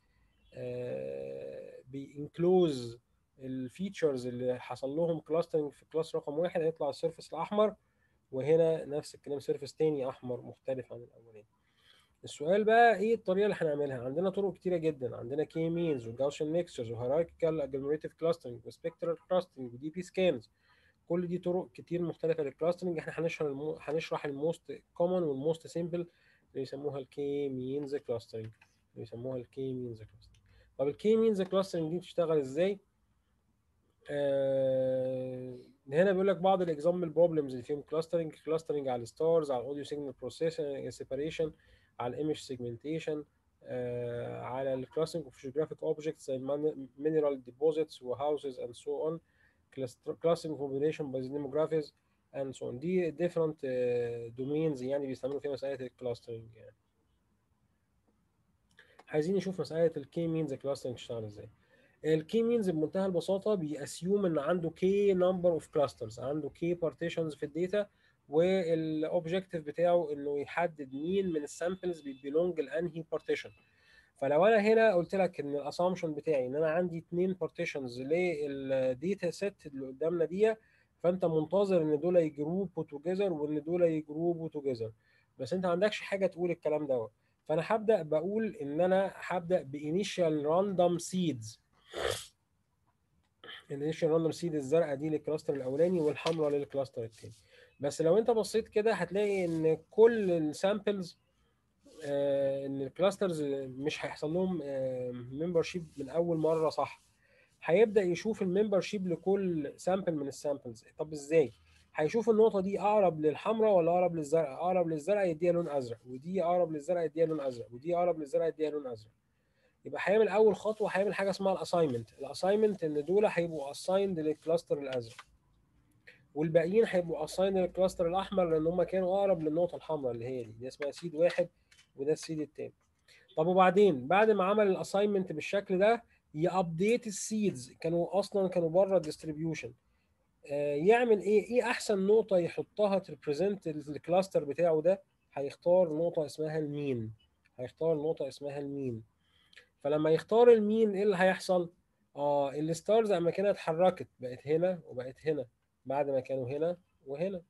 Speaker 1: بينكلوز الفيتشرز اللي حصل لهم كلاسترنج في كلاس رقم واحد هيطلع السيرفس الاحمر وهنا نفس الكلام سيرفس تاني احمر مختلف عن الاولاني السؤال بقى ايه الطريقه اللي هنعملها عندنا طرق كتيره جدا عندنا كي مينز وجاوسن ميكسرز وهيراركيكال اجلوميريتيف كلاسترنج وسبكترال كلاسترنج ودي بي سكانز كل دي طرق كتير مختلفه للكلاسترنج احنا هنشرح المو... هنشرح الموست كومن والموست سيمبل اللي يسموها الكي مينز كلاسترنج اللي يسموها الكي مينز كلاسترنج طب الكي مينز كلاسترنج دي بتشتغل ازاي آه هنا بيقول لك بعض الاكزامبل بروبلمز اللي فيهم كلاسترنج كلاسترنج على الستارز على الاوديو سيجنال بروسيسنج سيباريشن على الايمج سيجمنتيشن على الكلاسترنج اوف جيوغرافيك اوبجكتس زي mineral deposits وهاوسز اند سو اون clustering combination by the demographics and so on دي different uh, domains يعني بيستعملوا فيها مسألة الكلاسترنج يعني عايزين نشوف مسألة الكي مينز كلاسترنج تشتغل ازاي الكي مينز بمنتهى البساطة بيأسيوم ان عنده كي نمبر اوف كلاسترز عنده كي بارتيشنز في الداتا والاوبجيكتيف بتاعه انه يحدد مين من السامبلز بيبيلونج لانهي بارتيشن فلو انا هنا قلت لك ان الاسامبشن بتاعي ان انا عندي اثنين بارتيشنز للداتا سيت اللي قدامنا دي فانت منتظر ان دول يجروبوا توجذر وان دول يجروبوا توجذر بس انت ما عندكش حاجه تقول الكلام دوت فانا هبدا بقول ان انا هبدا بانيشال راندوم سيدز الانيشال راندوم سيد الزرقاء دي للكلاستر الاولاني والحمراء للكلاستر الثاني بس لو انت بصيت كده هتلاقي ان كل السامبلز آه ان الكلاسترز مش هيحصل لهم ممبر شيب من اول مره صح هيبدا يشوف الممبر شيب لكل سامبل من السامبلز طب ازاي هيشوف النقطه دي اقرب للحمراء ولا اقرب للزرقاء اقرب للزرقاء يديها لون ازرق ودي اقرب للزرقاء يديها لون ازرق ودي اقرب للزرقاء يديها لون ازرق يبقى هيعمل اول خطوه هيعمل حاجه اسمها الاساينمنت الاساينمنت ان دول هيبقوا اسايند للكلاستر الازرق والباقيين هيبقوا اسايند للكلاستر الاحمر لان هم كانوا اقرب للنقطه الحمراء اللي هي دي دي اسمها سيد واحد وده السيد التاني طب وبعدين بعد ما عمل الاساينمنت بالشكل ده يابديت السيدز كانوا اصلا كانوا بره الديستريبيوشن يعمل ايه ايه احسن نقطه يحطها تريبريزنت الكلاستر بتاعه ده هيختار نقطه اسمها المين هيختار نقطه اسمها المين فلما يختار المين ايه اللي هيحصل اه الستارز اما كانت اتحركت بقت هنا وبقت هنا بعد ما كانوا هنا وهنا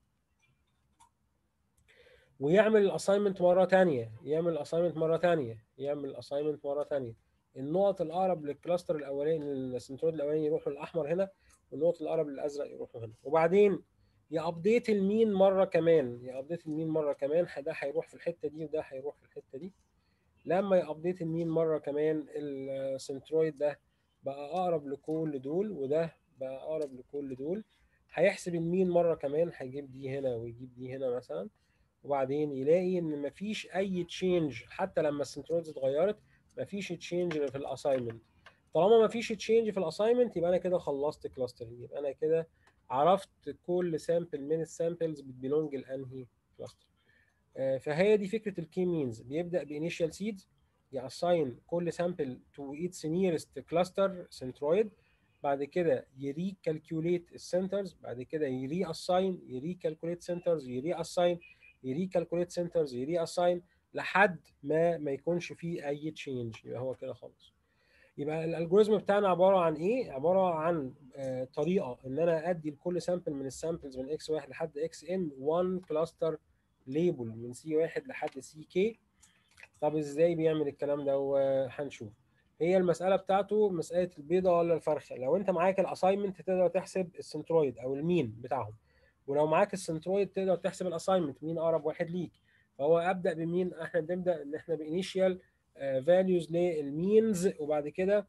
Speaker 1: ويعمل الاساينمنت مره ثانيه يعمل الاساينمنت مره ثانيه يعمل الاساينمنت مره ثانيه النقط الاقرب للكلاستر الاولاني السنترويد الاولاني يروحوا الاحمر هنا والنقط الاقرب للازرق يروحوا هنا وبعدين يابديت المين مره كمان يابديت المين مره كمان ده هيروح في الحته دي وده هيروح في الحته دي لما يابديت المين مره كمان السنترويد ده بقى اقرب لكل دول وده بقى اقرب لكل دول هيحسب المين مره كمان هيجيب دي هنا ويجيب دي هنا مثلا وبعدين يلاقي ان مفيش اي تشينج حتى لما السنترويدز اتغيرت مفيش تشينج في الاساينمنت طالما مفيش تشينج في الاساينمنت يبقى انا كده خلصت كلاسترنج يبقى انا كده عرفت كل سامبل من السامبلز بتبيلونج لانهي كلاستر فهي دي فكره الكي مينز بيبدا بانيشال سيدز ياساين كل سامبل تو اتس نيرست كلاستر سنترويد بعد كده يري كالكوليت السنترز بعد كده يري اساين يري كالكوليت سنترز يري اساين يري كالكوليت سنترز يري اساين لحد ما ما يكونش فيه اي تشينج يبقى هو كده خلاص يبقى الالجوريزم بتاعنا عباره عن ايه عباره عن آه طريقه ان انا ادي لكل سامبل من السامبلز من اكس 1 لحد اكس ان 1 كلاستر ليبل من سي 1 لحد سي كي طب ازاي بيعمل الكلام ده وهنشوف هي المساله بتاعته مساله البيضه ولا الفرخه لو انت معاك الاساينمنت تقدر تحسب السنترويد او المين بتاعهم ولو معاك السنترويد تقدر تحسب الاساينمنت مين اقرب واحد ليك فهو ابدا بمين احنا بنبدا ان احنا بانيشال فاليوز للمينز وبعد كده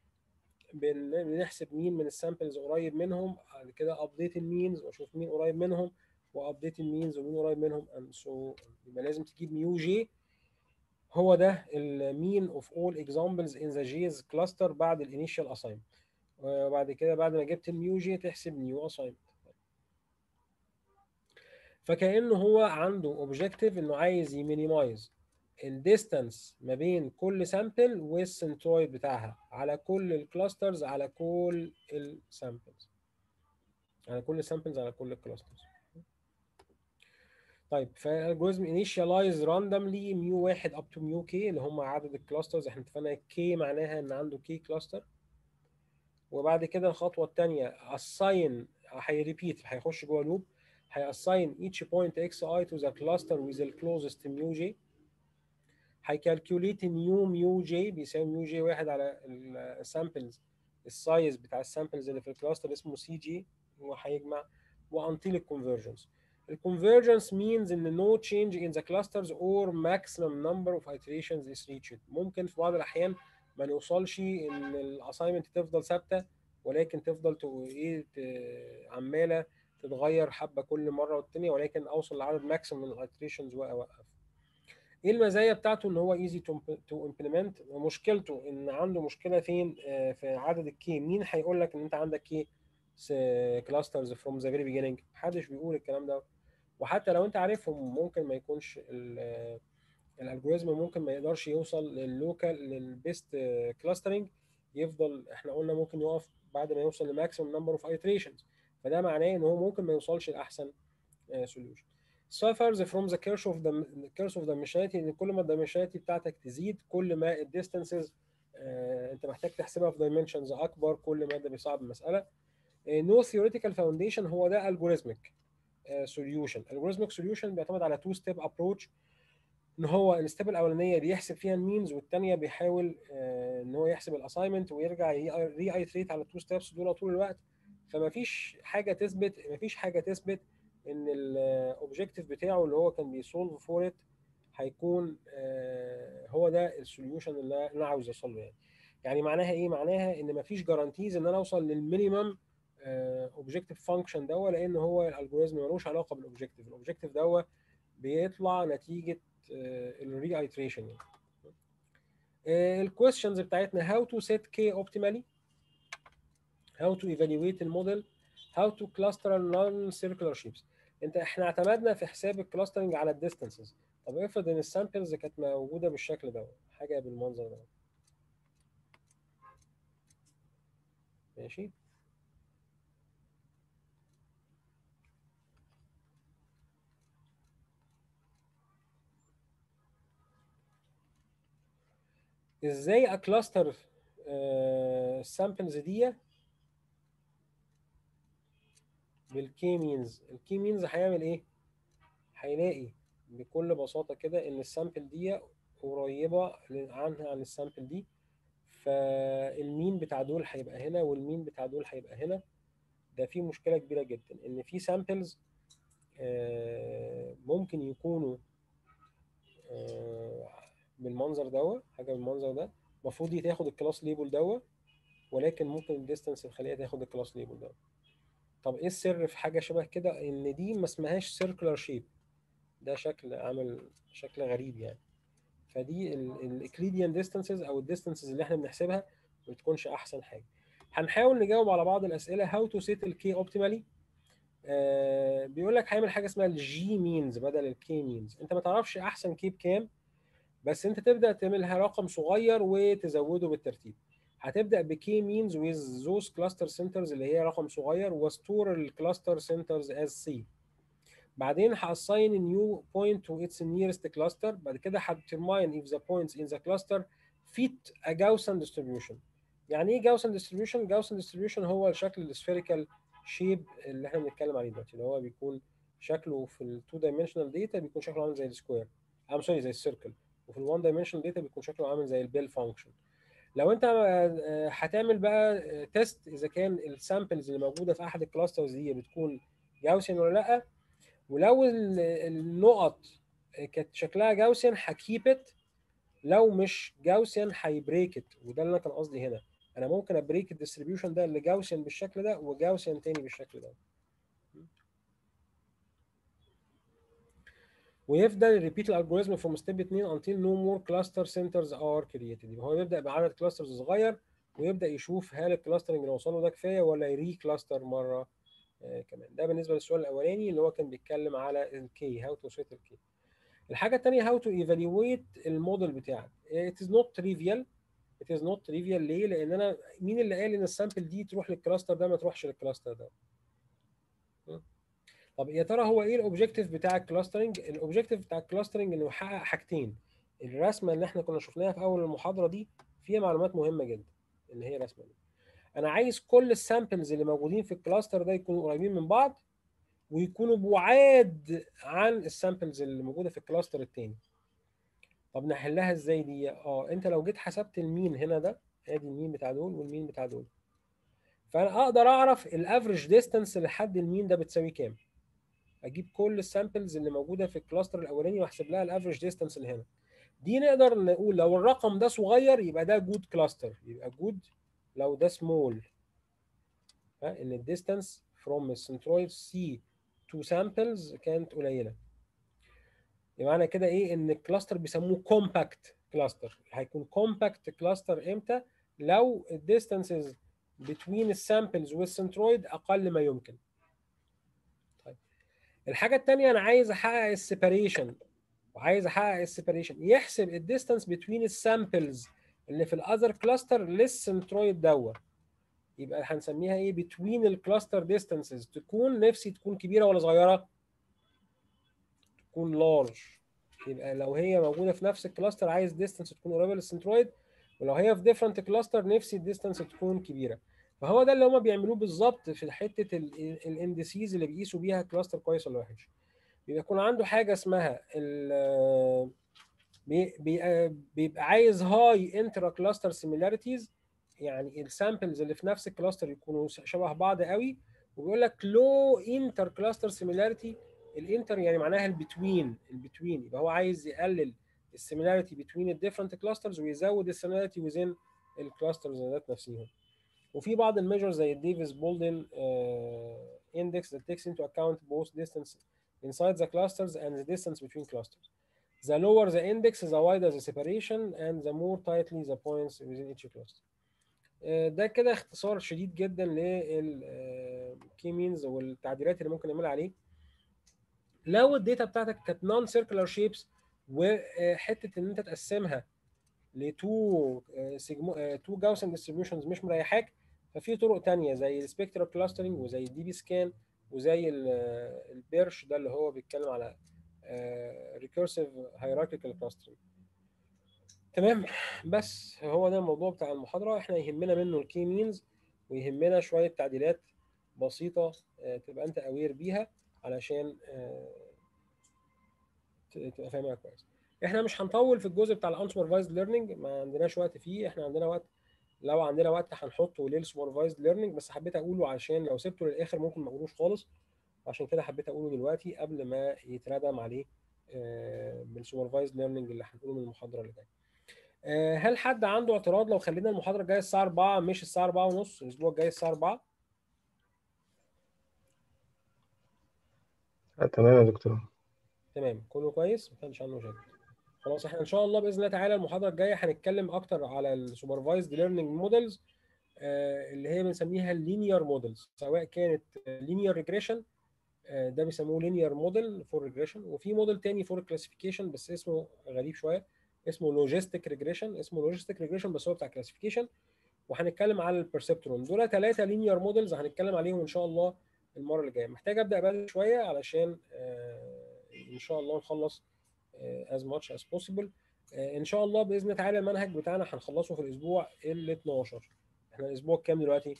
Speaker 1: بنحسب مين من السامبلز قريب منهم بعد كده ابديت المينز واشوف مين قريب منهم وابديت المينز ومين قريب منهم اند سو يبقى لازم تجيب ميو جي هو ده المين اوف اول اكزامبلز ان ذا جيز كلاستر بعد الانيشال اساينمنت وبعد كده بعد ما جبت النيو جي تحسب نيو اساينمنت فكانه هو عنده اوبجيكتيف انه عايز يمينيمايز الديستانس ما بين كل سامبل والسنترويد بتاعها على كل الكلاسترز على كل السامبلز على كل السامبلز على كل الكلاسترز طيب فالجوريزم انيشاليز راندوملي ميو واحد اب تو ميو كي اللي هم عدد الكلاسترز احنا اتفقنا كي معناها ان عنده كي كلاستر وبعد كده الخطوه الثانيه assign هيريبيت هيخش جوه لوب هيassign each point xi to the cluster with the closest mu j هيكالكوليت نيو ميو جي بيساوي ميو جي واحد على السامبلز السايز بتاع السامبلز اللي في الكلاستر اسمه سي جي وهيجمع وانتيل الكونفرجنس الكونفرجنس means ان no change in the clusters or maximum number of iterations is reached ممكن في بعض الاحيان ما نوصلش ان الاساينمنت تفضل ثابته ولكن تفضل ايه عماله تتغير حبه كل مره والتانيه ولكن اوصل لعدد ماكسيمم من الايتريشنز واوقف ايه المزايا بتاعته ان هو ايزي تو امبلمنت ومشكلته ان عنده مشكله فين في عدد الكي مين هيقول لك ان انت عندك كي كلاسترز فروم ذا فيري بيجيننج محدش بيقول الكلام ده وحتى لو انت عارفهم ممكن ما يكونش الالجوريزم ممكن ما يقدرش يوصل لللوكال للبيست كلاسترنج يفضل احنا قلنا ممكن يقف بعد ما يوصل لماكسيمم نمبر اوف ايتريشنز فده معناه ان هو ممكن ما يوصلش لاحسن سوليوشن suffers from the curse of the curse of dimensionality ان كل ما الدايمنشناليتي بتاعتك تزيد كل ما الديستانسز انت محتاج تحسبها في دايمنشنز اكبر كل ما ده بيصعب المساله نو ثيوريتيكال فاونديشن هو ده الجوريزميك سوليوشن الجوريزميك سوليوشن بيعتمد على تو ستيب ابروتش ان هو الستيب الاولانيه بيحسب فيها المينز والثانيه بيحاول ان هو يحسب الاساينمنت ويرجع ري ايتريت على التو ستيبس دول طول الوقت فما فيش حاجه تثبت ما فيش حاجه تثبت ان الاوبجيكتيف بتاعه اللي هو كان بيسولف فور ات هيكون هو ده السوليوشن اللي انا عاوز اوصل له يعني يعني معناها ايه معناها ان مفيش جارانتيز ان انا اوصل للمينيمم اوبجيكتيف فانكشن دوا لان هو الالجوريزم ملوش علاقه بالاوبجيكتيف الاوبجيكتيف دوا بيطلع نتيجه الري ايتريشن يعني الكويستشنز بتاعتنا how to set k optimally how to evaluate الموديل how to cluster non-circular shapes انت احنا اعتمدنا في حساب الكلاسترنج على الديستانسز طب افرض ان السامبلز كانت موجوده بالشكل ده حاجه بالمنظر ده ماشي ازاي اكلاستر السامبلز دي بالكي مينز الكي مينز هيعمل ايه هيلاقي بكل بساطه كده ان السامبل دي قريبه عنها عن السامبل دي فالمين بتاع دول هيبقى هنا والمين بتاع دول هيبقى هنا ده في مشكله كبيره جدا ان في سامبلز ممكن يكونوا بالمنظر دوت حاجه بالمنظر ده المفروض دي تاخد الكلاس ليبل دوت ولكن ممكن الديستانس الخليه تاخد الكلاس ليبل دوت طب ايه السر في حاجه شبه كده ان دي ما اسمهاش سيركلر شيب ده شكل عامل شكل غريب يعني فدي الاكليديان ديستانسز او الديستانسز اللي احنا بنحسبها ما بتكونش احسن حاجه هنحاول نجاوب على بعض الاسئله هاو تو سيت الكي اوبتيمالي آه بيقول لك هيعمل حاجه اسمها الجي مينز بدل الكي مينز انت ما تعرفش احسن كي بكام بس انت تبدا تعملها رقم صغير وتزوده بالترتيب هتبدا بكي مينز ويز زوز كلاستر سنترز اللي هي رقم صغير وستور الكلاستر سنترز از سي بعدين هاساين نيو بوينت تو اتس نيرست كلاستر بعد كده هترماين if the points in the cluster fit a Gaussian distribution يعني ايه Gaussian distribution Gaussian distribution هو الشكل السفيريكال شيب اللي احنا بنتكلم عليه دلوقتي اللي هو بيكون شكله في التو دايمنشنال داتا بيكون شكله عامل زي السكوير ام سوري زي السيركل وفي الوان دايمنشنال داتا بيكون شكله عامل زي البيل فانكشن لو انت هتعمل بقى تيست اذا كان السامبلز اللي موجوده في احد الكلاسترز دي بتكون جاوسيان ولا لا ولو النقط كانت شكلها جاوسيان هكيبت لو مش جاوسيان هيبريكت وده اللي انا كان قصدي هنا انا ممكن ابريك الديستريبيوشن ده اللي جاوسيان بالشكل ده وجاوسيان تاني بالشكل ده ويفضل ريبيت الالجوريزم فروم ستيب 2 until no more cluster centers are created يبقى هو بيبدا بعدد كلاسترز صغير ويبدا يشوف هل الكلاسترنج اللي وصل له ده كفايه ولا يري كلاستر مره آه كمان ده بالنسبه للسؤال الاولاني اللي هو كان بيتكلم على الكي هاو تو سيت الكي الحاجه الثانيه هاو تو ايفالويت الموديل بتاعك it is not trivial it is not trivial ليه لان انا مين اللي قال ان السامبل دي تروح للكلاستر ده ما تروحش للكلاستر ده طب يا ترى هو ايه الاوبجيكتيف بتاع الكلاسترنج الاوبجيكتيف بتاع الكلاسترنج انه يحقق حاجتين الرسمه اللي احنا كنا شفناها في اول المحاضره دي فيها معلومات مهمه جدا اللي هي الرسمه دي انا عايز كل السامبلز اللي موجودين في الكلاستر ده يكونوا قريبين من بعض ويكونوا بعاد عن السامبلز اللي موجوده في الكلاستر الثاني طب نحلها ازاي دي اه انت لو جيت حسبت المين هنا ده ادي المين بتاع دول والمين بتاع دول فانا اقدر اعرف الافريج ديستانس لحد المين ده بتساوي كام اجيب كل السامبلز اللي موجوده في الكلاستر الاولاني واحسب لها الافريج ديستانس اللي هنا دي نقدر نقول لو الرقم ده صغير يبقى ده جود كلاستر يبقى جود لو ده سمول ان الديستانس فروم السنترويد سي تو سامبلز كانت قليله بمعنى كده ايه ان الكلاستر بيسموه كومباكت كلاستر هيكون كومباكت كلاستر امتى لو الديستانسز بتوين السامبلز والسنترويد اقل ما يمكن طيب الحاجه الثانيه انا عايز احقق السيباريشن وعايز احقق السيباريشن يحسب الديستانس بتوين السامبلز اللي في الاذر كلاستر للسنترويد دوت يبقى هنسميها ايه بتوين الكلاستر ديستانسز تكون نفسي تكون كبيره ولا صغيره تكون لارج يبقى لو هي موجوده في نفس الكلاستر عايز ديستانس تكون قريبه للسنترويد ولو هي في ديفرنت كلاستر نفسي الديستانس تكون كبيره فهو ده اللي هم بيعملوه بالظبط في حته الاندسيز اللي بيقيسوا بيها كلاستر كويس ولا وحش بيبقى يكون عنده حاجه اسمها ال بيبقى عايز هاي انترا كلاستر سيميلاريتيز يعني السامبلز اللي في نفس الكلاستر يكونوا شبه بعض قوي وبيقول لك لو انتر كلاستر سيميلاريتي الانتر يعني معناها البتوين البتوين يبقى هو عايز يقلل السيميلاريتي بتوين الديفرنت كلاسترز ويزود السيميلاريتي وزين الكلاسترز ذات نفسهم وفي بعض الميجر زي الديفيس بولدن اندكس that takes into account both distance inside the clusters and the distance between clusters. The lower the index, the wider the separation and the more tightly the points within each cluster. ده كده اختصار شديد جدا للكي مينز والتعديلات اللي ممكن نعملها عليه لو الداتا بتاعتك كانت نون سيركلر شيبس وحته ان انت تقسمها لتو سيجمو تو جاوسن ديستريبيوشنز مش مريحاك ففي طرق تانية زي السبيكترال كلاسترنج وزي الدي بي سكان وزي البيرش ده اللي هو بيتكلم على ريكيرسيف هيراركيكال كلاسترنج تمام بس هو ده الموضوع بتاع المحاضره احنا يهمنا منه الكي مينز ويهمنا شويه تعديلات بسيطه تبقى انت اوير بيها علشان تبقى فاهمها كويس احنا مش هنطول في الجزء بتاع الانسوبرفايزد ليرنينج ما عندناش وقت فيه احنا عندنا وقت لو عندنا وقت هنحطه للسوبرفايزد ليرنينج بس حبيت اقوله عشان لو سبته للاخر ممكن ما اقولوش خالص عشان كده حبيت اقوله دلوقتي قبل ما يتردم عليه بالسوبرفايزد ليرنينج اللي هنقوله من المحاضره اللي جايه هل حد عنده اعتراض لو خلينا المحاضره الجايه الساعه 4 مش الساعه 4 ونص الاسبوع الجاي الساعه 4
Speaker 5: تمام يا دكتور
Speaker 1: تمام كله كويس ما كانش عنده مشاكل خلاص احنا ان شاء الله باذن الله تعالى المحاضره الجايه هنتكلم اكتر على السوبرفايزد ليرنينج مودلز اللي هي بنسميها اللينير مودلز سواء كانت لينير ريجريشن ده بيسموه لينير موديل فور ريجريشن وفي موديل تاني فور كلاسيفيكيشن بس اسمه غريب شويه اسمه لوجيستيك ريجريشن اسمه لوجيستيك ريجريشن بس هو بتاع كلاسيفيكيشن وهنتكلم على البرسبترون دول ثلاثه لينير مودلز هنتكلم عليهم ان شاء الله المره اللي جايه محتاج ابدا بدري شويه علشان ان شاء الله نخلص as much as possible ان شاء الله باذن الله تعالى المنهج بتاعنا هنخلصه في الاسبوع ال 12 احنا الاسبوع كام دلوقتي؟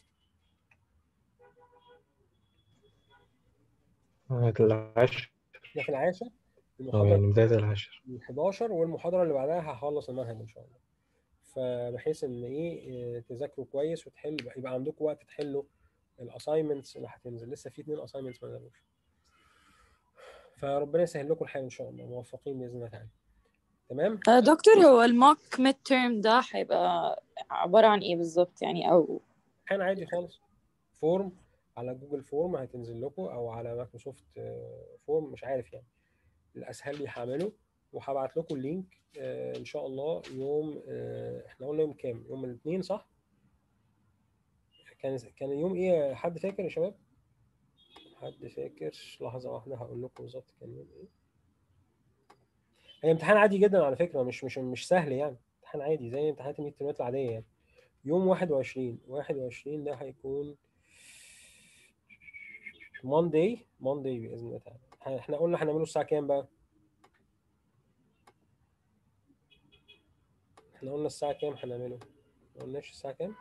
Speaker 5: العاشر
Speaker 1: احنا في العاشر
Speaker 5: اه
Speaker 1: المحاضره
Speaker 5: يعني بداية العاشر
Speaker 1: ال 11 والمحاضره اللي بعدها هخلص المنهج ان شاء الله فبحيث ان ايه تذاكروا كويس وتحل يبقى عندكم وقت تحلوا الاساينمنتس اللي هتنزل لسه في اثنين اساينمنتس ما نزلوش فربنا يسهل لكم الحال ان شاء الله موفقين باذن الله تعالى تمام
Speaker 4: آه، دكتور هو الموك ميد تيرم ده هيبقى عبارة عن ايه بالظبط يعني او
Speaker 1: امتحان عادي خالص فورم على جوجل فورم هتنزل لكم او على مايكروسوفت فورم مش عارف يعني الاسهل لي هعمله وهبعت لكم اللينك آه، ان شاء الله يوم آه، احنا قلنا يوم كام يوم الاثنين صح كان كان يوم ايه حد فاكر يا شباب حد فاكر لحظه واحده هقول لكم بالظبط كان يوم ايه هي امتحان عادي جدا على فكره مش مش مش سهل يعني امتحان عادي زي امتحانات الميد ترمات العاديه يعني يوم 21 21 ده هيكون ماندي ماندي باذن الله تعالى احنا قلنا هنعمله الساعه كام بقى احنا قلنا الساعه كام هنعمله ما قلناش الساعه كام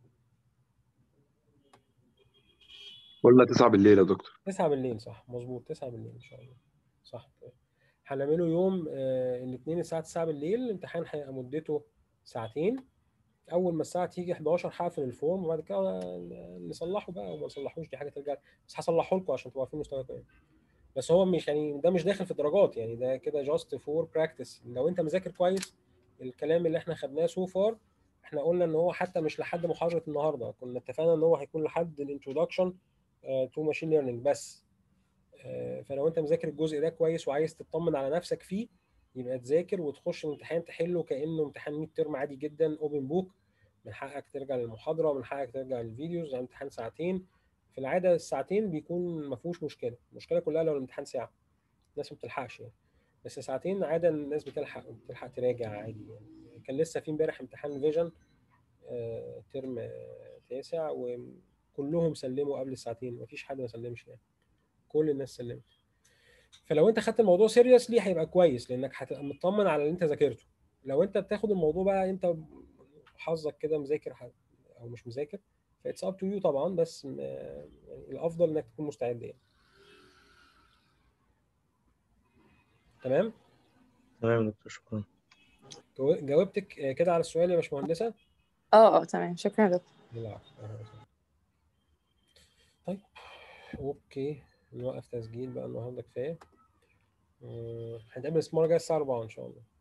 Speaker 3: ولا 9 بالليل يا دكتور
Speaker 1: 9 بالليل صح مظبوط 9 بالليل ان شاء الله صح هنعمله يوم آه الاثنين الساعه 9 بالليل الامتحان هيبقى مدته ساعتين اول ما الساعه تيجي 11 هقفل الفورم وبعد كده نصلحه بقى وما نصلحوش دي حاجه ترجع بس هصلحه لكم عشان تبقوا عارفين مستواكم يعني بس هو مش يعني ده مش داخل في الدرجات يعني ده كده جاست فور براكتس لو انت مذاكر كويس الكلام اللي احنا خدناه سو فار احنا قلنا ان هو حتى مش لحد محاضره النهارده كنا اتفقنا ان هو هيكون لحد الانترودكشن تو ماشين ليرنينج بس آه، فلو انت مذاكر الجزء ده كويس وعايز تطمن على نفسك فيه يبقى تذاكر وتخش الامتحان تحله كانه امتحان ميد ترم عادي جدا اوبن بوك من حقك ترجع للمحاضره من حقك ترجع للفيديوز امتحان ساعتين في العاده الساعتين بيكون ما فيهوش مشكله المشكله كلها لو الامتحان ساعه الناس ما بتلحقش يعني بس ساعتين عاده الناس بتلحق بتلحق تراجع عادي يعني كان لسه في امبارح امتحان فيجن آه، ترم آه، تاسع وكلهم سلموا قبل الساعتين مفيش حد ما سلمش يعني كل الناس سلمت فلو انت خدت الموضوع سيريسلي هيبقى كويس لانك هتبقى مطمن على اللي انت ذاكرته لو انت بتاخد الموضوع بقى انت حظك كده مذاكر حاجة او مش مذاكر فاتس اب تو يو طبعا بس م- يعني الافضل انك تكون مستعد يعني تمام
Speaker 5: تمام يا دكتور شكرا
Speaker 1: جو- جاوبتك آه، كده على السؤال يا باشمهندسه
Speaker 4: اه اه تمام شكرا يا دكتور
Speaker 1: بالعكس أهلا وسهلا. طيب اوكي نوقف تسجيل بقى النهارده كفايه آه، هنتقابل المره الجايه الساعه 4 ان شاء الله